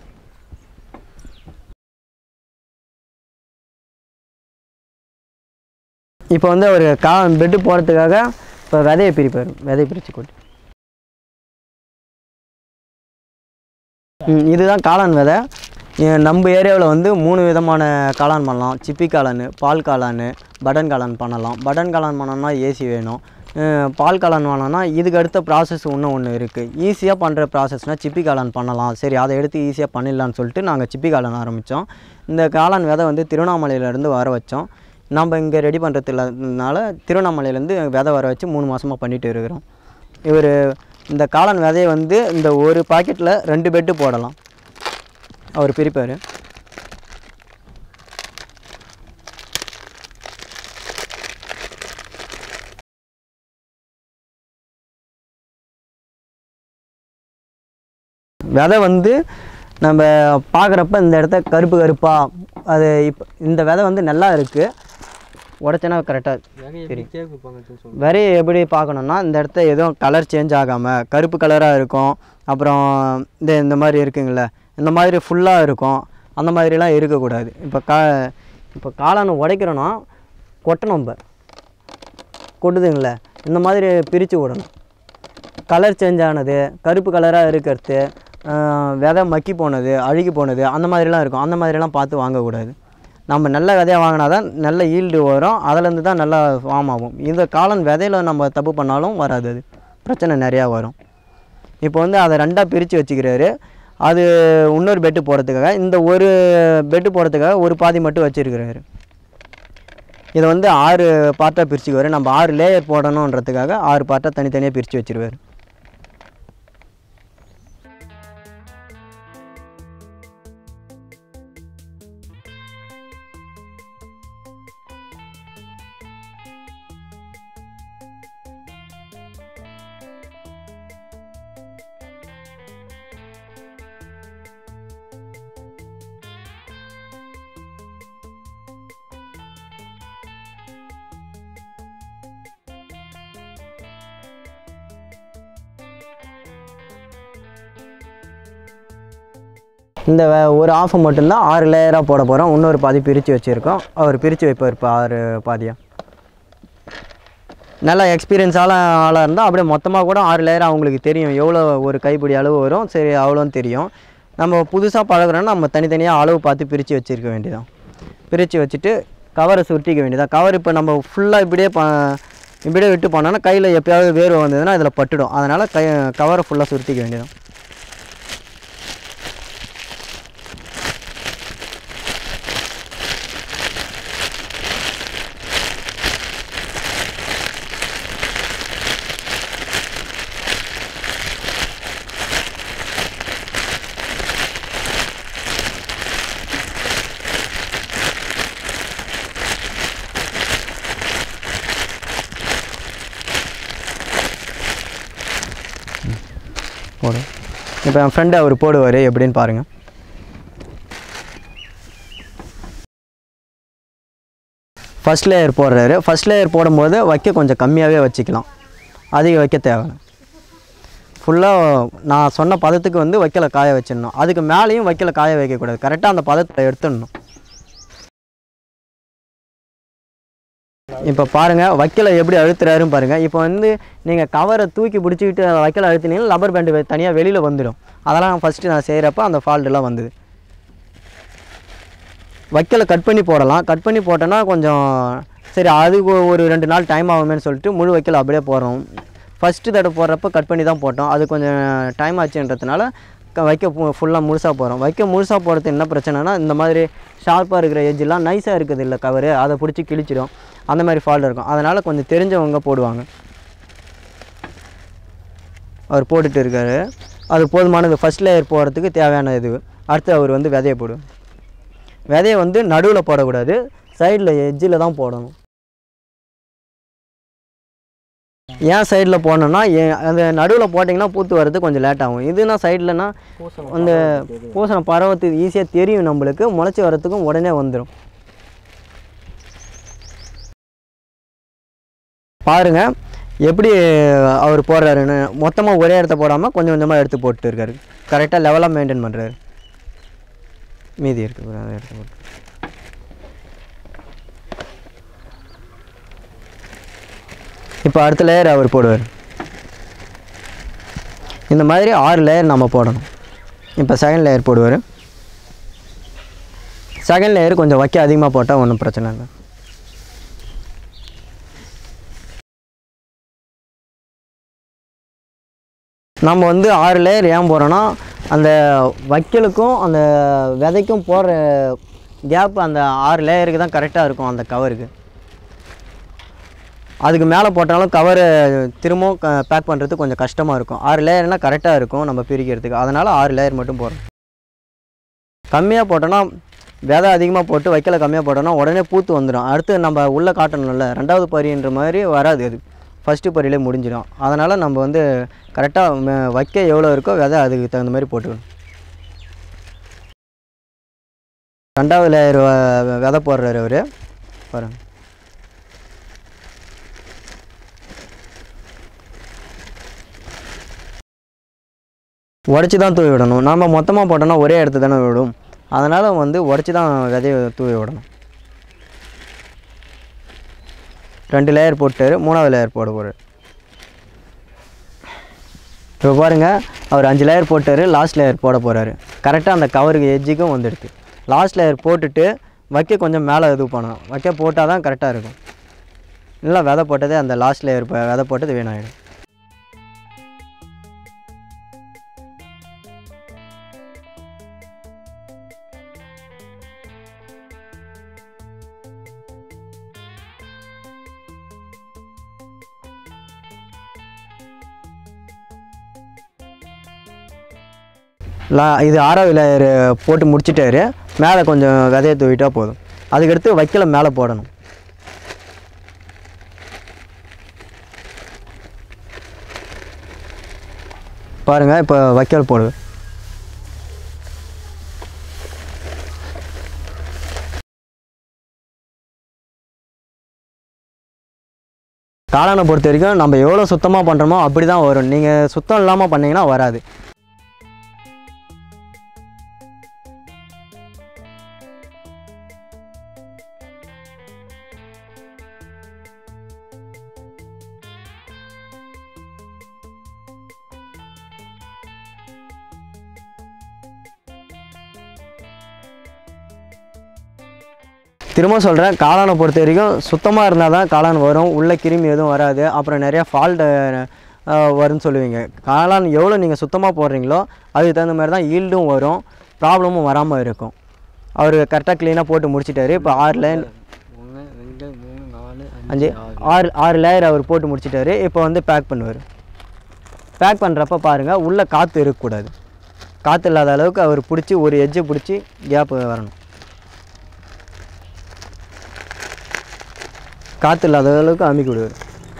இப்போ வந்து அவர் கா பெட்டு போகிறதுக்காக இப்போ விதையை பிரிப்பார் விதையை பிரித்து கொண்டு ம், இதுதான் காளான் விதை எ- நம்ம ஏரியாவில் வந்து மூணு விதமான காளான் பண்ணலாம் சிப்பி காளான் பால் காளான் பட்டன் காளான் பண்ணலாம் பட்டன் காளான் பண்ணோம்னா ஏசி வேணும் அஹ், பால் காளான் பண்ணோம்னா இதுக்கு அடுத்த ப்ராசஸ் இன்னும் ஒன்று இருக்குது ஈஸியாக பண்ணுற ப்ராசஸ்னால் சிப்பி காளான் பண்ணலாம் சரி அதை எடுத்து ஈஸியாக பண்ணிடலான்னு சொல்லிட்டு நாங்கள் சிப்பி காளான் ஆரம்பித்தோம் இந்த காளான் விதை வந்து திருவண்ணாமலையிலேருந்து வர வச்சோம் நம்ம இங்கே ரெடி பண்ணுறதுனால திருவண்ணாமலையிலேருந்து விதை வர வச்சு மூணு மாதமாக பண்ணிட்டு இருக்கிறோம் இவர் இந்த காளான் விதையை வந்து இந்த ஒரு பாக்கெட்டில் ரெண்டு பெட்டு போடலாம் அவர் பிரிப்பார் விதை வந்து நம்ம பார்க்குறப்ப இந்த இடத்த கருப்பு கருப்பாக அது இப்போ இந்த விதை வந்து நல்லா இருக்குது உடச்சனா கரெக்டாக நிறைய எப்படி கேக் வைப்பாங்கன்னு சொல்லுவாங்க விரையை எப்படி பார்க்கணுன்னா இந்த இடத்த எதுவும் கலர் சேஞ்ச் ஆகாமல் கருப்பு கலராக இருக்கும் அப்புறம் இந்த இந்த மாதிரி இருக்குங்கள இந்த மாதிரி ஃபுல்லாக இருக்கும் அந்த மாதிரிலாம் இருக்கக்கூடாது இப்போ கா இப்போ காளானை உடைக்கிறோன்னா கொட்டணும் இப்போ கொட்டுதுங்களே இந்த மாதிரி பிரித்து விடணும் கலர் சேஞ்ச் ஆனது கருப்பு கலராக இருக்கிறது ஆஹ் விதை மக்கி போனது அழுகி போனது அந்த மாதிரிலாம் இருக்கும் அந்த மாதிரிலாம் பார்த்து வாங்கக்கூடாது நம்ம நல்ல விதையாக வாங்கினா தான் நல்ல ஈல்டு வரும் அதுலேருந்து தான் நல்லா ஃபார்ம் ஆகும் இந்த காளான் விதையில நம்ம தப்பு பண்ணாலும் வராது அது பிரச்சனை நிறையா வரும் இப்போ வந்து அதை ரெண்டாக பிரித்து வச்சுக்கிறாரு அது இன்னொரு பெட்டு போடுறதுக்காக இந்த ஒரு பெட்டு போடுறதுக்காக ஒரு பாதி மட்டும் வச்சுருக்கிறாரு இதை வந்து ஆறு பார்ட்டாக பிரிச்சுக்குவார் நம்ம ஆறு லேயர் போடணுன்றதுக்காக ஆறு பார்ட்டாக தனித்தனியாக பிரித்து வச்சிருவார் இந்த வே- ஒரு ஆஃபை மட்டும்தான் ஆறு லேயராக போட போகிறோம் இன்னொரு பாதி பிரித்து வச்சுருக்கோம் அவர் பிரித்து வைப்பார் இப்போ ஆறு பாதியாக நல்லா எக்ஸ்பீரியன்ஸால ஆளாக இருந்தால் அப்படியே மொத்தமாக கூட ஆறு லேயர் அவங்களுக்கு தெரியும் எவ்வளோ ஒரு கைப்பிடி அளவு வரும் சரி அவ்வளோன்னு தெரியும் நம்ம புதுசாக பழகுறோன்னா நம்ம தனித்தனியாக அளவு பார்த்து பிரித்து வச்சுருக்க வேண்டியதான் பிரித்து வச்சுட்டு கவரை சுருட்டிக்க வேண்டியதான் கவர் இப்போ நம்ம ஃபுல்லாக இப்படியே ப இப்படியே விட்டு போனோன்னா கையில் எப்பயாவது வேர்வை வந்ததுன்னா இதில் பட்டுடும் அதனால் கை கவரை ஃபுல்லாக சுருட்டிக்க வேண்டியதான் போடும் இப்போ என் ஃப்ரெண்டு அவர் போடுவார் எப்படின்னு பாருங்கள் ஃபஸ்ட் லேயர் போடுறாரு ஃபஸ்ட் லேயர் போடும்போது வைக்க கொஞ்சம் கம்மியாகவே வச்சுக்கலாம் அதிகம் வைக்க தேவையில்ல ஃபுல்லாக நான் சொன்ன பதத்துக்கு வந்து வைக்கல காய வச்சிடணும் அதுக்கு மேலேயும் வைக்கல காய வைக்கக்கூடாது கரெக்டாக அந்த பதத்தை எடுத்துடணும் இப்போ பாருங்கள் வைக்கல எப்படி அழுத்துறாருன்னு பாருங்கள் இப்போ வந்து நீங்கள் கவரை தூக்கி பிடிச்சிக்கிட்டு வைக்கல அழுத்தினீங்கன்னா லப்பர் பேண்டு தனியாக வெளியில் வந்துடும் அதெல்லாம் ஃபஸ்ட்டு நான் செய்கிறப்ப அந்த ஃபால்ட்டெல்லாம் வந்தது வைக்கல கட் பண்ணி போடலாம் கட் பண்ணி போட்டோன்னா கொஞ்சம் சரி அதுக்கு ஒரு ரெண்டு நாள் டைம் ஆகுமேன்னு சொல்லிட்டு முழு வைக்கல அப்படியே போடுறோம் ஃபஸ்ட்டு தடவை போடுறப்ப கட் பண்ணி தான் போட்டோம் அது கொஞ்சம் டைம் ஆச்சுன்றதுனால க- வைக்க ஃபுல்லாக முழுசாக போகிறோம் வைக்க முழுசாக போகிறது என்ன பிரச்சனைனா இந்த மாதிரி ஷார்ப்பாக இருக்கிற எஜ்ஜெல்லாம் நைஸாக இருக்குது இல்லை கவரு அதை பிடிச்சி கிழிச்சிடும் அந்த மாதிரி ஃபால்ட் இருக்கும் அதனால் கொஞ்சம் தெரிஞ்சவங்க போடுவாங்க அவர் போட்டுட்டு இருக்காரு அது போதுமானது ஃபஸ்ட் லேயர் போடுறதுக்கு தேவையான இது அடுத்து அவர் வந்து விதைய போடுவார் விதைய வந்து நடுவில் போடக்கூடாது சைடில் எட்ஜில் தான் போடணும் ஏன் சைடில் போடணும்னா ஏ- அந்த நடுவில் போட்டிங்கன்னா பூத்து வர்றது கொஞ்சம் லேட் ஆகும் இதுனா சைட்லனா அந்த பூசணம் பரவத்துக்கு ஈஸியாக தெரியும் நம்மளுக்கு முளைச்சி வர்றதுக்கும் உடனே வந்துடும் பாருங்க எப்படி அவர் போடுறாருன்னு மொத்தமாக ஒரே இடத்த போடாமல் கொஞ்சம் கொஞ்சமாக எடுத்து போட்டு இருக்காரு கரெக்டாக லெவலாக மெயின்டைன் பண்ணுறாரு மீதி இருக்கு பாரு, அதை எடுத்து போட்டு இப்போ அடுத்த லேயர் அவர் போடுவார் இந்த மாதிரி ஆறு லேயர் நம்ம போடணும் இப்போ செகண்ட் லேயர் போடுவார் செகண்ட் லேயர் கொஞ்சம் வைக்க அதிகமாக போட்டால் ஒன்றும் பிரச்சனை இல்லை நம்ம வந்து ஆறு லேயர் ஏன் போகிறோன்னா அந்த வைக்கலுக்கும் அந்த விதைக்கும் போடுற கேப் அந்த ஆறு லேயருக்கு தான் கரெக்டாக இருக்கும் அந்த கவருக்கு அதுக்கு மேலே போட்டாலும் கவரை திரும்பவும் பேக் பண்ணுறது கொஞ்சம் கஷ்டமாக இருக்கும் ஆறு லேயர்னால் கரெக்டாக இருக்கும் நம்ம பிரிக்கிறதுக்கு அதனால் ஆறு லேயர் மட்டும் போடுறோம் கம்மியாக போட்டோன்னா விதை அதிகமாக போட்டு வைக்கல கம்மியாக போட்டோன்னா உடனே பூத்து வந்துடும் அடுத்து நம்ம உள்ளே காட்டணும்ல ரெண்டாவது பரின்ற மாதிரி வராது அது ஃபஸ்ட்டு பரியிலே முடிஞ்சிடும் அதனால் நம்ம வந்து கரெக்டாக வைக்க எவ்வளோ இருக்கோ விதை அதுக்கு தகுந்த மாதிரி போட்டுக்கணும் ரெண்டாவது லேயர் விதை போடுறாரு அவர் பாருங்க உடச்சி தான் தூவி விடணும் நம்ம மொத்தமாக போட்டோம்னா ஒரே இடத்து தானே விடும் அதனால் வந்து உடச்சி தான் விதைய தூவி விடணும் ரெண்டு லேயர் போட்டார் மூணாவது லேயர் போட போகிறார் இப்போ பாருங்கள் அவர் அஞ்சு லேயர் போட்டார் லாஸ்ட் லேயர் போட போகிறாரு கரெக்டாக அந்த கவருக்கு எஜ்ஜுக்கும் வந்துடுது லாஸ்ட் லேயர் போட்டுட்டு வைக்க கொஞ்சம் மேலே இது பண்ணணும் வைக்க போட்டால் தான் கரெக்டாக இருக்கும் இல்லை விதை போட்டதே அந்த லாஸ்ட் லேயர் விதை போட்டது வீணாயிடும் லா இது ஆறாவது லேயர் போட்டு முடிச்சிட்டாரு மேலே கொஞ்சம் விதைய தூவிட்டா போதும் அதுக்கடுத்து வைக்கல மேலே போடணும் பாருங்கள் இப்போ வைக்கல் போடு காளானை பொறுத்த வரைக்கும் நம்ம எவ்வளோ சுத்தமாக பண்ணுறோமோ அப்படி தான் வரும் நீங்கள் சுத்தம் இல்லாமல் பண்ணீங்கன்னா வராது திரும்ப சொல்கிறேன் காளானை பொறுத்த வரைக்கும் சுத்தமாக இருந்தால் தான் காளான் வரும் உள்ள கிருமி எதுவும் வராது அப்புறம் நிறையா ஃபால்ட் வரும்னு சொல்லுவீங்க காளான் எவ்வளோ நீங்கள் சுத்தமாக போடுறீங்களோ அதுக்கு தகுந்த மாதிரி தான் ஈல்டும் வரும் ப்ராப்ளமும் வராமல் இருக்கும் அவர் கரெக்டாக க்ளீனாக போட்டு முடிச்சிட்டாரு இப்போ ஆறு லைன் ஒன்று ரெண்டு மூணு நாலு அஞ்சு ஆறு ஆறு லேயர் அவர் போட்டு முடிச்சிட்டாரு இப்போ வந்து பேக் பண்ணுவார் பேக் பண்ணுறப்ப பாருங்கள் உள்ளே காற்று இருக்கக்கூடாது காற்று இல்லாத அளவுக்கு அவர் பிடிச்சி ஒரு எட்ஜை பிடிச்சி கேப் வரணும் காற்று இல்லாத அளவுக்கு அமுக்கி விடுவார்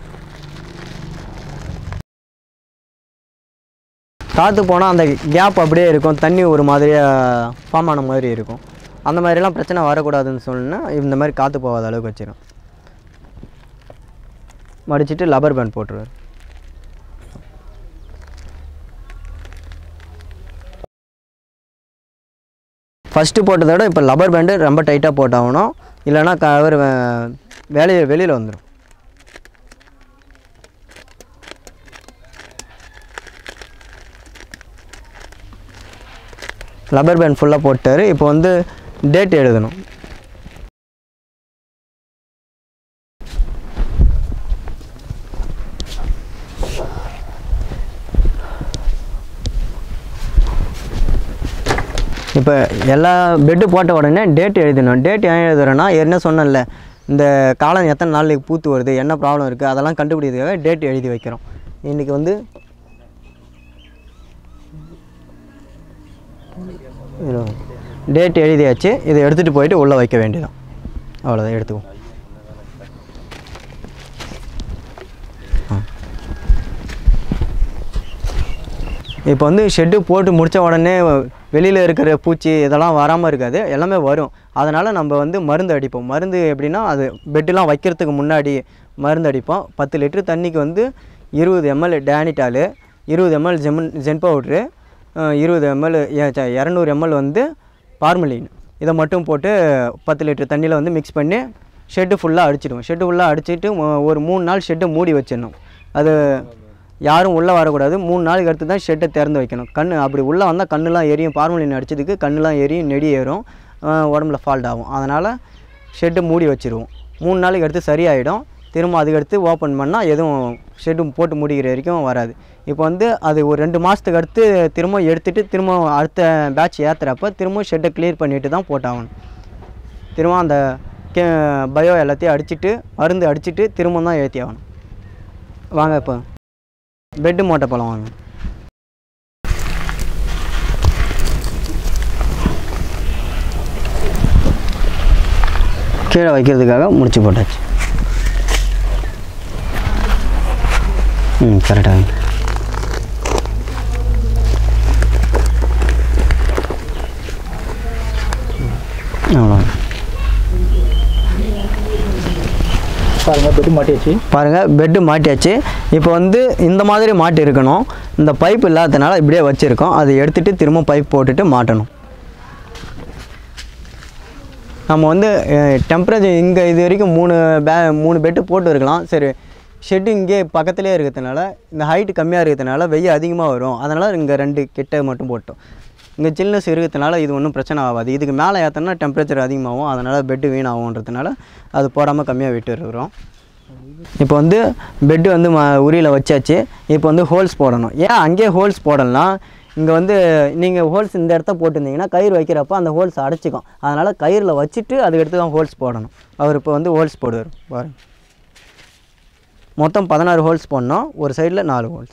காற்று போனால் அந்த கேப் அப்படியே இருக்கும் தண்ணி ஒரு மாதிரியாக ஃபார்ம் ஆன மாதிரி இருக்கும் அந்த மாதிரிலாம் பிரச்சனை வரக்கூடாதுன்னு சொன்னா இந்த மாதிரி காற்று போகாத அளவுக்கு வச்சிடும் மடிச்சிட்டு லப்பர் பேண்ட் போட்டுருவார் ஃபஸ்ட்டு போட்டதை விட இப்போ லப்பர் பேண்டு ரொம்ப டைட்டாக போட்டாகணும் இல்லைன்னா கவர் வேலையை வெளியில் வந்துடும் லப்பர் பேண்ட் ஃபுல்லாக போட்டார் இப்போ வந்து டேட் எழுதணும் இப்போ எல்லா பெட்டு போட்ட உடனே டேட் எழுதணும் டேட் ஏன் எழுதுறேன்னா ஏற்கனவே சொன்னேன்ல இந்த காலம் எத்தனை நாளைக்கு பூத்து வருது என்ன ப்ராப்ளம் இருக்குது அதெல்லாம் கண்டுபிடிக்கிறதுக்காக டேட் எழுதி வைக்கிறோம் இன்றைக்கி வந்து டேட் எழுதியாச்சு இதை எடுத்துகிட்டு போயிட்டு உள்ளே வைக்க வேண்டியதான் அவ்வளோதான் எடுத்துக்குவோம் இப்போ வந்து ஷெட்டு போட்டு முடித்த உடனே வெளியில் இருக்கிற பூச்சி இதெல்லாம் வராமல் இருக்காது எல்லாமே வரும் அதனால் நம்ம வந்து மருந்து அடிப்போம் மருந்து எப்படின்னா அது பெட்டுலாம் வைக்கிறதுக்கு முன்னாடி மருந்து அடிப்போம் பத்து லிட்டர் தண்ணிக்கு வந்து இருபது எம்எல் டேனிட்டாலு இருபது எம்எல் ஜெமன் ஜென் பவுட்ரு இருபது எம்எல் இரநூறு எம்எல் வந்து பார்மலின் இதை மட்டும் போட்டு பத்து லிட்டர் தண்ணியில் வந்து மிக்ஸ் பண்ணி ஷெட்டு ஃபுல்லாக அடிச்சிடுவோம் ஷெட்டு ஃபுல்லாக அடிச்சிட்டு மொ- ஒரு மூணு நாள் ஷெட்டை மூடி வச்சிடணும் அது யாரும் உள்ளே வரக்கூடாது மூணு நாளைக்கு அடுத்து தான் ஷெட்டை திறந்து வைக்கணும் கண் அப்படி உள்ளே வந்தால் கண்ணுலாம் எரியும் பார்மலின் அடிச்சதுக்கு கண்ணுலாம் எரியும் நெடி ஏறும் அஹ் உடம்புல ஃபால்ட் ஆகும் அதனால் ஷெட்டை மூடி வச்சிருவோம் மூணு நாளைக்கு அடுத்து சரியாயிடும் திரும்ப அதுக்கடுத்து ஓப்பன் பண்ணால் எதுவும் ஷெட்டு போட்டு முடிக்கிற வரைக்கும் வராது இப்போ வந்து அது ஒரு ரெண்டு மாதத்துக்கு அடுத்து திரும்ப எடுத்துகிட்டு திரும்ப அடுத்த பேட்ச் ஏற்றுறப்ப திரும்ப ஷெட்டை க்ளியர் பண்ணிட்டு தான் போட்டாகணும் திரும்ப அந்த கே பயோ எல்லாத்தையும் அடிச்சிட்டு மருந்து அடிச்சிட்டு திரும்ப தான் ஏற்றி ஆகணும் வாங்க இப்போ பெட்டு மூட்டை பழம் வாங்க கீழே வைக்கிறதுக்காக முடிச்சு போட்டாச்சு ம் கரெக்டாக அவ்வளோ பாருங்க பெட்டு மாட்டியாச்சு பாருங்கள் பெட்டு மாட்டியாச்சு இப்போ வந்து இந்த மாதிரி மாட்டி இருக்கணும் இந்த பைப் இல்லாததுனால இப்படியே வச்சுருக்கோம் அதை எடுத்துகிட்டு திரும்ப பைப் போட்டுட்டு மாட்டணும் நம்ம வந்து டெம்பரேச்சர் இங்கே இது வரைக்கும் மூணு பே மூணு பெட்டு போட்டு இருக்கலாம் சரி ஷெட்டு இங்கே பக்கத்துலேயே இருக்கிறதுனால இந்த ஹைட் கம்மியாக இருக்கிறதுனால வெய்ய அதிகமாக வரும் அதனால் இங்கே ரெண்டு கிட்ட மட்டும் போட்டோம் இங்கே சில்னஸ் இருக்கிறதுனால இது ஒன்றும் பிரச்சனை ஆகாது இதுக்கு மேலே ஏற்றினா டெம்பரேச்சர் அதிகமாகும் அதனால் பெட்டு வீணாகுன்றதுனால அது போடாமல் கம்மியாக விட்டு இருக்கிறோம் இப்போ வந்து பெட்டு வந்து ம உரியில் வச்சாச்சு இப்போ வந்து ஹோல்ஸ் போடணும் ஏன் அங்கேயே ஹோல்ஸ் போடலாம் இங்கே வந்து நீங்கள் ஹோல்ஸ் இந்த இடத்த போட்டிருந்தீங்கன்னா கயிறு வைக்கிறப்ப அந்த ஹோல்ஸ் அடைச்சிக்கும் அதனால் கயிறில் வச்சுட்டு அதுக்கடுத்து தான் ஹோல்ஸ் போடணும் அவர் இப்போ வந்து ஹோல்ஸ் போடுவார் பாருங்க மொத்தம் பதினாறு ஹோல்ஸ் போடணும் ஒரு சைடில் நாலு ஹோல்ஸ்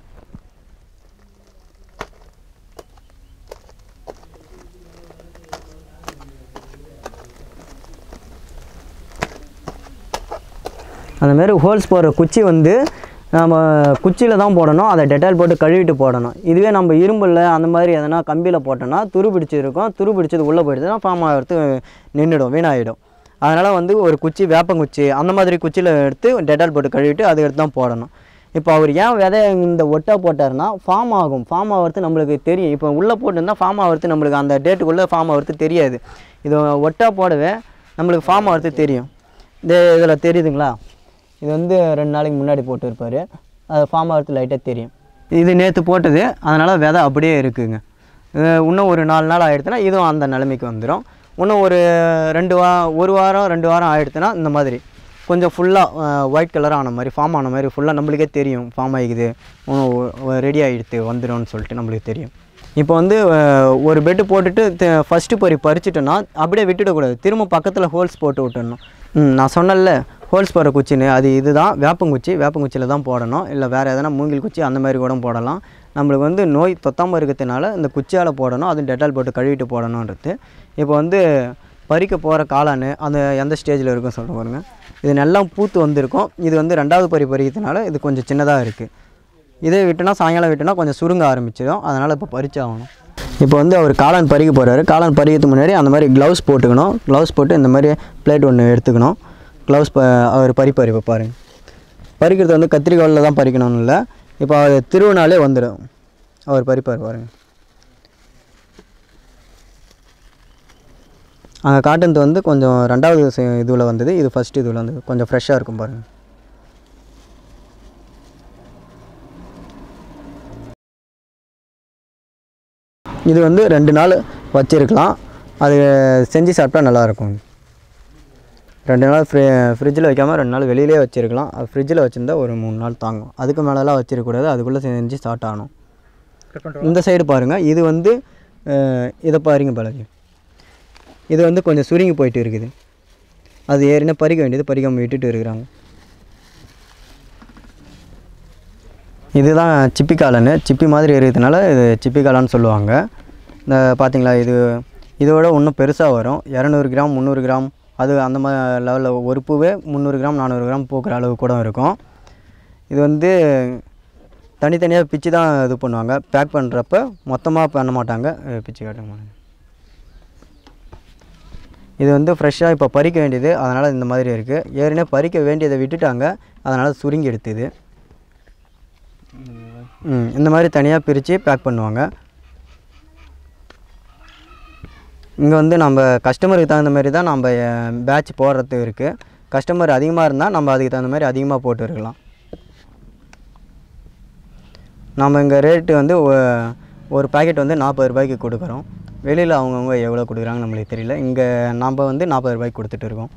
அந்த மாதிரி ஹோல்ஸ் போடுற குச்சி வந்து நம்ம குச்சியில் தான் போடணும் அதை டெட்டால் போட்டு கழுவிட்டு போடணும் இதுவே நம்ம இரும்பில் அந்த மாதிரி எதனா கம்பியில் போட்டோன்னா துரு பிடிச்சிருக்கும் துரு பிடிச்சது உள்ளே போயிடுச்சுன்னா ஃபார்ம் ஆகிறது நின்றுடும் வீணாகிடும் அதனால் வந்து ஒரு குச்சி வேப்பங்குச்சி அந்த மாதிரி குச்சியில் எடுத்து டெட்டால் போட்டு கழுவிட்டு அதுக்கடுத்து தான் போடணும் இப்போ அவர் ஏன் விதை இந்த ஒட்டா போட்டாருன்னா ஃபார்ம் ஆகும் ஃபார்ம் ஆகிறது நம்மளுக்கு தெரியும் இப்போ உள்ளே போட்டிருந்தா ஃபார்ம் ஆகிறது நம்மளுக்கு அந்த டேட்டுக்குள்ளே ஃபார்ம் ஆகிறது தெரியாது இது ஒட்டா போடவே நம்மளுக்கு ஃபார்ம் ஆகிறது தெரியும் இந்த இதில் தெரியுதுங்களா இது வந்து ரெண்டு நாளைக்கு முன்னாடி போட்டு இருப்பார் அது ஃபார்ம் ஆகிறது லைட்டாக தெரியும் இது நேற்று போட்டது அதனால் விதை அப்படியே இருக்குங்க இது இன்னும் ஒரு நாலு நாள் ஆகிடுச்சுன்னா இதுவும் அந்த நிலைமைக்கு வந்துடும் இன்னும் ஒரு ரெண்டு வா ஒரு வாரம் ரெண்டு வாரம் ஆயிடுச்சுன்னா இந்த மாதிரி கொஞ்சம் ஃபுல்லாக ஒயிட் கலர் ஆன மாதிரி ஃபார்ம் ஆன மாதிரி ஃபுல்லாக நம்மளுக்கே தெரியும் ஃபார்ம் ஆகிக்குது ரெடி ஆகிடுது வந்துடும்னு சொல்லிட்டு நம்மளுக்கு தெரியும் இப்போ வந்து அஹ், ஒரு பெட்டு போட்டுட்டு ஃபஸ்ட்டு பறி பறிச்சிட்டோன்னா அப்படியே விட்டுடக்கூடாது திரும்ப பக்கத்தில் ஹோல்ஸ் போட்டு விட்டுடணும் ம், நான் சொன்னேன்ல ஹோல்ஸ் போகிற குச்சின்னு அது இதுதான் வேப்பங்குச்சி வேப்பங்குச்சியில் தான் போடணும் இல்லை வேறு எதனா மூங்கில் குச்சி அந்த மாதிரி கூட போடலாம் நம்மளுக்கு வந்து நோய் தொத்தாமல் இருக்கிறதுனால இந்த குச்சியால் போடணும் அதுவும் டெட்டால் போட்டு கழுவிட்டு போடணுன்றது இப்போ வந்து பறிக்க போகிற காளான் அந்த எந்த ஸ்டேஜில் இருக்கும் சொல்ல பாருங்க இது நல்லா பூத்து வந்திருக்கும் இது வந்து ரெண்டாவது பறி பறிக்கிறதுனால இது கொஞ்சம் சின்னதாக இருக்குது இதே விட்டுனா சாயங்காலம் விட்டுனா கொஞ்சம் சுருங்க ஆரம்பிச்சிடும் அதனால் இப்போ பறிச்சாகணும் இப்போ வந்து அவர் காளான் பறிக்க போகிறாரு காளான் பறிக்கிறதுக்கு முன்னாடி அந்த மாதிரி க்ளவுஸ் போட்டுக்கணும் க்ளவுஸ் போட்டு இந்த மாதிரி பிளேட் ஒன்று எடுத்துக்கணும் க்ளவுஸ் ப அவர் பறிப்பார் இப்போ பாருங்க பறிக்கிறது வந்து கத்திரிக்கோலில் தான் பறிக்கணும்னு இல்லை இப்போ அவர் திருவினாலே வந்துடும் அவர் பறிப்பார் பாருங்க அங்கே காட்டுனது வந்து கொஞ்சம் ரெண்டாவது இதுவில் வந்தது இது ஃபஸ்ட் இதுவில் வந்தது கொஞ்சம் ஃப்ரெஷ்ஷாக இருக்கும் பாருங்கள் இது வந்து ரெண்டு நாள் வச்சிருக்கலாம் அது செஞ்சு சாப்பிட்டா நல்லாயிருக்கும் ரெண்டு நாள் ஃப்ரி ஃப்ரிட்ஜில் வைக்காமல் ரெண்டு நாள் வெளியிலே வச்சிருக்கலாம் அது ஃப்ரிட்ஜில் வச்சுருந்தா ஒரு மூணு நாள் தாங்கும் அதுக்கு மேலெலாம் வச்சிருக்கக்கூடாது அதுக்குள்ளே செஞ்சு ஸ்டார்ட் ஆகணும் கட் பண்ணுறோம் இந்த சைடு பாருங்கள் இது வந்து அஹ், இதை பாருங்க பாலாஜி இது வந்து கொஞ்சம் சுருங்கி போயிட்டு இருக்குது அது ஏறினா பறிக்க வேண்டியது பறிக்காமல் விட்டுட்டு இருக்கிறாங்க இதுதான் சிப்பி காளான் சிப்பி மாதிரி இருக்கிறதுனால இது சிப்பி காளான்னு சொல்லுவாங்க இந்த பார்த்தீங்களா இது இதோட இன்னும் பெருசாக வரும் இரநூறு கிராம் முந்நூறு கிராம் அது அந்த மாதிரி லெவலில் ஒரு பூவே முந்நூறு கிராம் நானூறு கிராம் பூக்கிற அளவு கூட இருக்கும் இது வந்து தனித்தனியாக பிச்சு தான் இது பண்ணுவாங்க பேக் பண்ணுறப்ப மொத்தமாக பண்ண மாட்டாங்க அஹ் பிச்சு காட்டுங்க இது வந்து ஃப்ரெஷ்ஷாக இப்போ பறிக்க வேண்டியது அதனால் இந்த மாதிரி இருக்குது ஏற்கனவே பறிக்க வேண்டியதை விட்டுட்டாங்க அதனால் சுருங்கி எடுத்துது ம் இந்த மாதிரி தனியாக பிரித்து பேக் பண்ணுவாங்க இங்கே வந்து நம்ம கஸ்டமருக்கு தகுந்த மாதிரி தான் நம்ம பேட்ச் போடுறது இருக்குது கஸ்டமர் அதிகமாக இருந்தால் நம்ம அதுக்கு தகுந்த மாதிரி அதிகமாக போட்டு இருக்கலாம் நம்ம இங்கே ரேட்டு வந்து ஒ- ஒரு பாக்கெட் வந்து நாற்பது ரூபாய்க்கு கொடுக்குறோம் வெளியில் அவங்கவுங்க எவ்வளோ கொடுக்குறாங்க நம்மளுக்கு தெரியல இங்கே நம்ம வந்து நாற்பது ரூபாய்க்கு கொடுத்துட்டு இருக்கோம்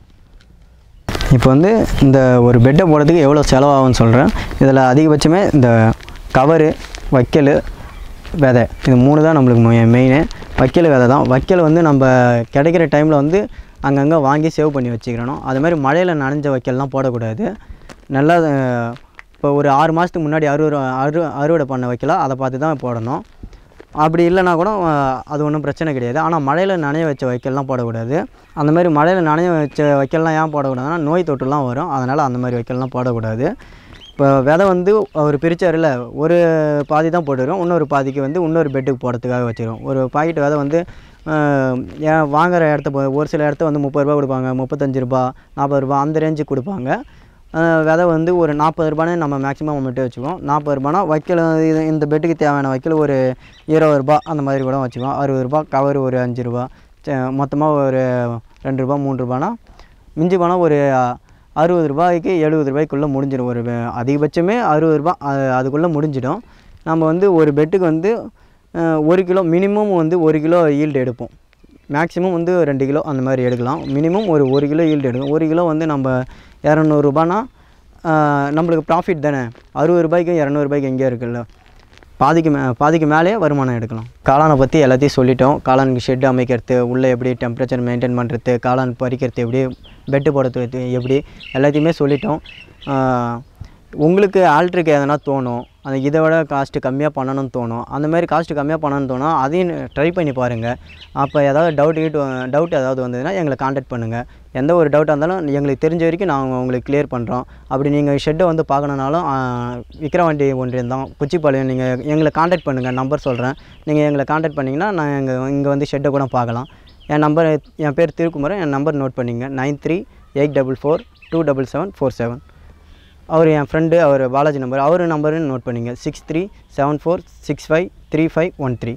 இப்போ வந்து இந்த ஒரு பெட்டை போடுறதுக்கு எவ்வளோ செலவாகும்னு சொல்கிறேன் இதில் அதிகபட்சமே இந்த கவரு வைக்கல் விதை இது மூணு தான் நம்மளுக்கு மெயின் வைக்கல் விதை தான் வைக்கல் வந்து நம்ம கிடைக்கிற டைமில் வந்து அங்கங்கே வாங்கி சேவ் பண்ணி வச்சுக்கிறணும் அது மாதிரி மழையில் நனைஞ்ச வைக்கல்லாம் போடக்கூடாது நல்லா அஹ், இப்போ ஒரு ஆறு மாதத்துக்கு முன்னாடி அறுவடை அறு அறுவடை பண்ண வைக்கலாம் அதை பார்த்து தான் போடணும் அப்படி இல்லைனா கூட அஹ், அது ஒன்றும் பிரச்சனை கிடையாது ஆனால் மழையில் நனைய வச்ச வைக்கல்லாம் போடக்கூடாது அந்த மாதிரி மழையில் நனைய வச்ச வைக்கல்லாம் ஏன் போடக்கூடாதுன்னா நோய் தொற்றுலாம் வரும் அதனால் அந்த மாதிரி வைக்கல்லாம் போடக்கூடாது இப்போ விதை வந்து அவர் பிரிச்சார்ல ஒரு பாதி தான் போட்டுரும் இன்னொரு பாதிக்கு வந்து இன்னொரு பெட்டுக்கு போடுறதுக்காக வச்சிரும் ஒரு பாக்கெட் விதை வந்து அஹ், ஏன் வாங்குற இடத்த பொ- ஒரு சில இடத்த வந்து முப்பது ரூபா கொடுப்பாங்க முப்பத்தஞ்சு ரூபா நாற்பது ரூபா அந்த ரேஞ்சுக்கு கொடுப்பாங்க அஹ், விதை வந்து ஒரு நாற்பது ரூபான்னு நம்ம மேக்ஸிமம் மட்டும் வச்சுக்குவோம் நாற்பது ரூபானா வைக்கல் இது இந்த பெட்டுக்கு தேவையான வைக்கல் ஒரு இருபது ரூபா அந்த மாதிரி கூட வச்சுக்குவோம் அறுபது ரூபா கவர் ஒரு அஞ்சு ரூபா மொத்தமாக ஒரு ரெண்டு ரூபா மூணு ரூபானா மிஞ்சி போனால் ஒரு அறுபது ரூபாய்க்கு எழுபது ரூபாய்க்குள்ளே முடிஞ்சிடும் ஒரு வே- அதிகபட்சமே அறுபது ரூபா அதுக்குள்ளே முடிஞ்சிடும் நம்ம வந்து ஒரு பெட்டுக்கு வந்து அஹ், ஒரு கிலோ மினிமம் வந்து ஒரு கிலோ ஈல்டு எடுப்போம் மேக்ஸிமம் வந்து ரெண்டு கிலோ அந்த மாதிரி எடுக்கலாம் மினிமம் ஒரு ஒரு கிலோ ஈல்டு எடுக்கும் ஒரு கிலோ வந்து நம்ம இரநூறுபானா நம்மளுக்கு ப்ராஃபிட் தானே அறுபது ரூபாய்க்கும் இரநூறுபாய்க்கு எங்கேயோ இருக்குல்ல பாதிக்கு மே பாதிக்கு மேலே வருமானம் எடுக்கலாம் காளானை பற்றி எல்லாத்தையும் சொல்லிட்டோம் காளானுக்கு ஷெட் அமைக்கிறது உள்ளே எப்படி டெம்பரேச்சர் மெயின்டைன் பண்ணுறது காளான் பறிக்கிறது எப்படி பெட்டு போடுறது எப்படி எல்லாத்தையுமே சொல்லிட்டோம் ஆஹ், உங்களுக்கு ஆல்ட்ருக்கு எதனா தோணும் அந்த இதை விட காஸ்ட்டு கம்மியாக பண்ணணும்னு தோணும் அந்த மாதிரி காஸ்ட்டு கம்மியாக பண்ணணும்னு தோணும் அதையும் ட்ரை பண்ணி பாருங்கள் அப்போ ஏதாவது டவுட் கிட்ட டவுட் ஏதாவது வந்ததுன்னா எங்களை காண்டாக்ட் பண்ணுங்கள் எந்த ஒரு டவுட்டாக இருந்தாலும் எங்களுக்கு தெரிஞ்ச வரைக்கும் நாங்கள் உங்களுக்கு கிளியர் பண்ணுறோம் அப்படி நீங்கள் ஷெட்டை வந்து பார்க்கணுனாலும் ஆஹ், விக்கிரவாண்டி ஒன்றியம் தான் குச்சிப்பாளையம் நீங்கள் எங்களை காண்டாக்ட் பண்ணுங்கள் நம்பர் சொல்கிறேன் நீங்கள் எங்களை காண்டாக்ட் பண்ணிங்கன்னா நான் எங்கள் இங்கே வந்து ஷெட்டை கூட பார்க்கலாம் என் நம்பர் என் பேர் திருக்குமரன் என் நம்பர் நோட் பண்ணிங்க nine three eight double four two double seven four seven அவர் என் ஃப்ரெண்டு அவர் பாலாஜி நம்பர் அவர் நம்பரும் நோட் பண்ணிங்க six three seven four six five three five one three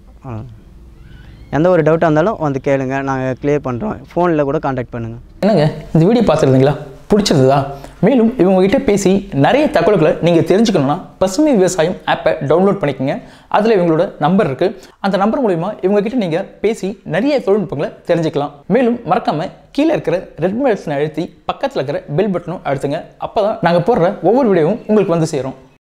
எந்த ஒரு டவுட்டாக இருந்தாலும் வந்து கேளுங்க நாங்கள் க்ளியர் பண்ணுறோம் ஃபோனில் கூட காண்டாக்ட் பண்ணுங்கள் என்னங்க இந்த வீடியோ பார்த்துருந்தீங்களா பிடிச்சிருந்ததா மேலும் இவங்க கிட்ட பேசி நிறைய தகவல்களை நீங்கள் தெரிஞ்சுக்கணும்னா பசுமை விவசாயம் ஆப்பை டவுன்லோட் பண்ணிக்கோங்க அதில் இவங்களோட நம்பர் இருக்குது அந்த நம்பர் மூலிமா இவங்க கிட்ட நீங்கள் பேசி நிறைய தொழில்நுட்பங்களை தெரிஞ்சுக்கலாம் மேலும் மறக்காமல் கீழே இருக்கிற ரெட் பட்டனை அழுத்தி பக்கத்தில் இருக்கிற பெல் பட்டனும் அழுத்துங்க அப்போ தான் நாங்கள் போடுற ஒவ்வொரு வீடியோவும் உங்களுக்கு வந்து சேரும்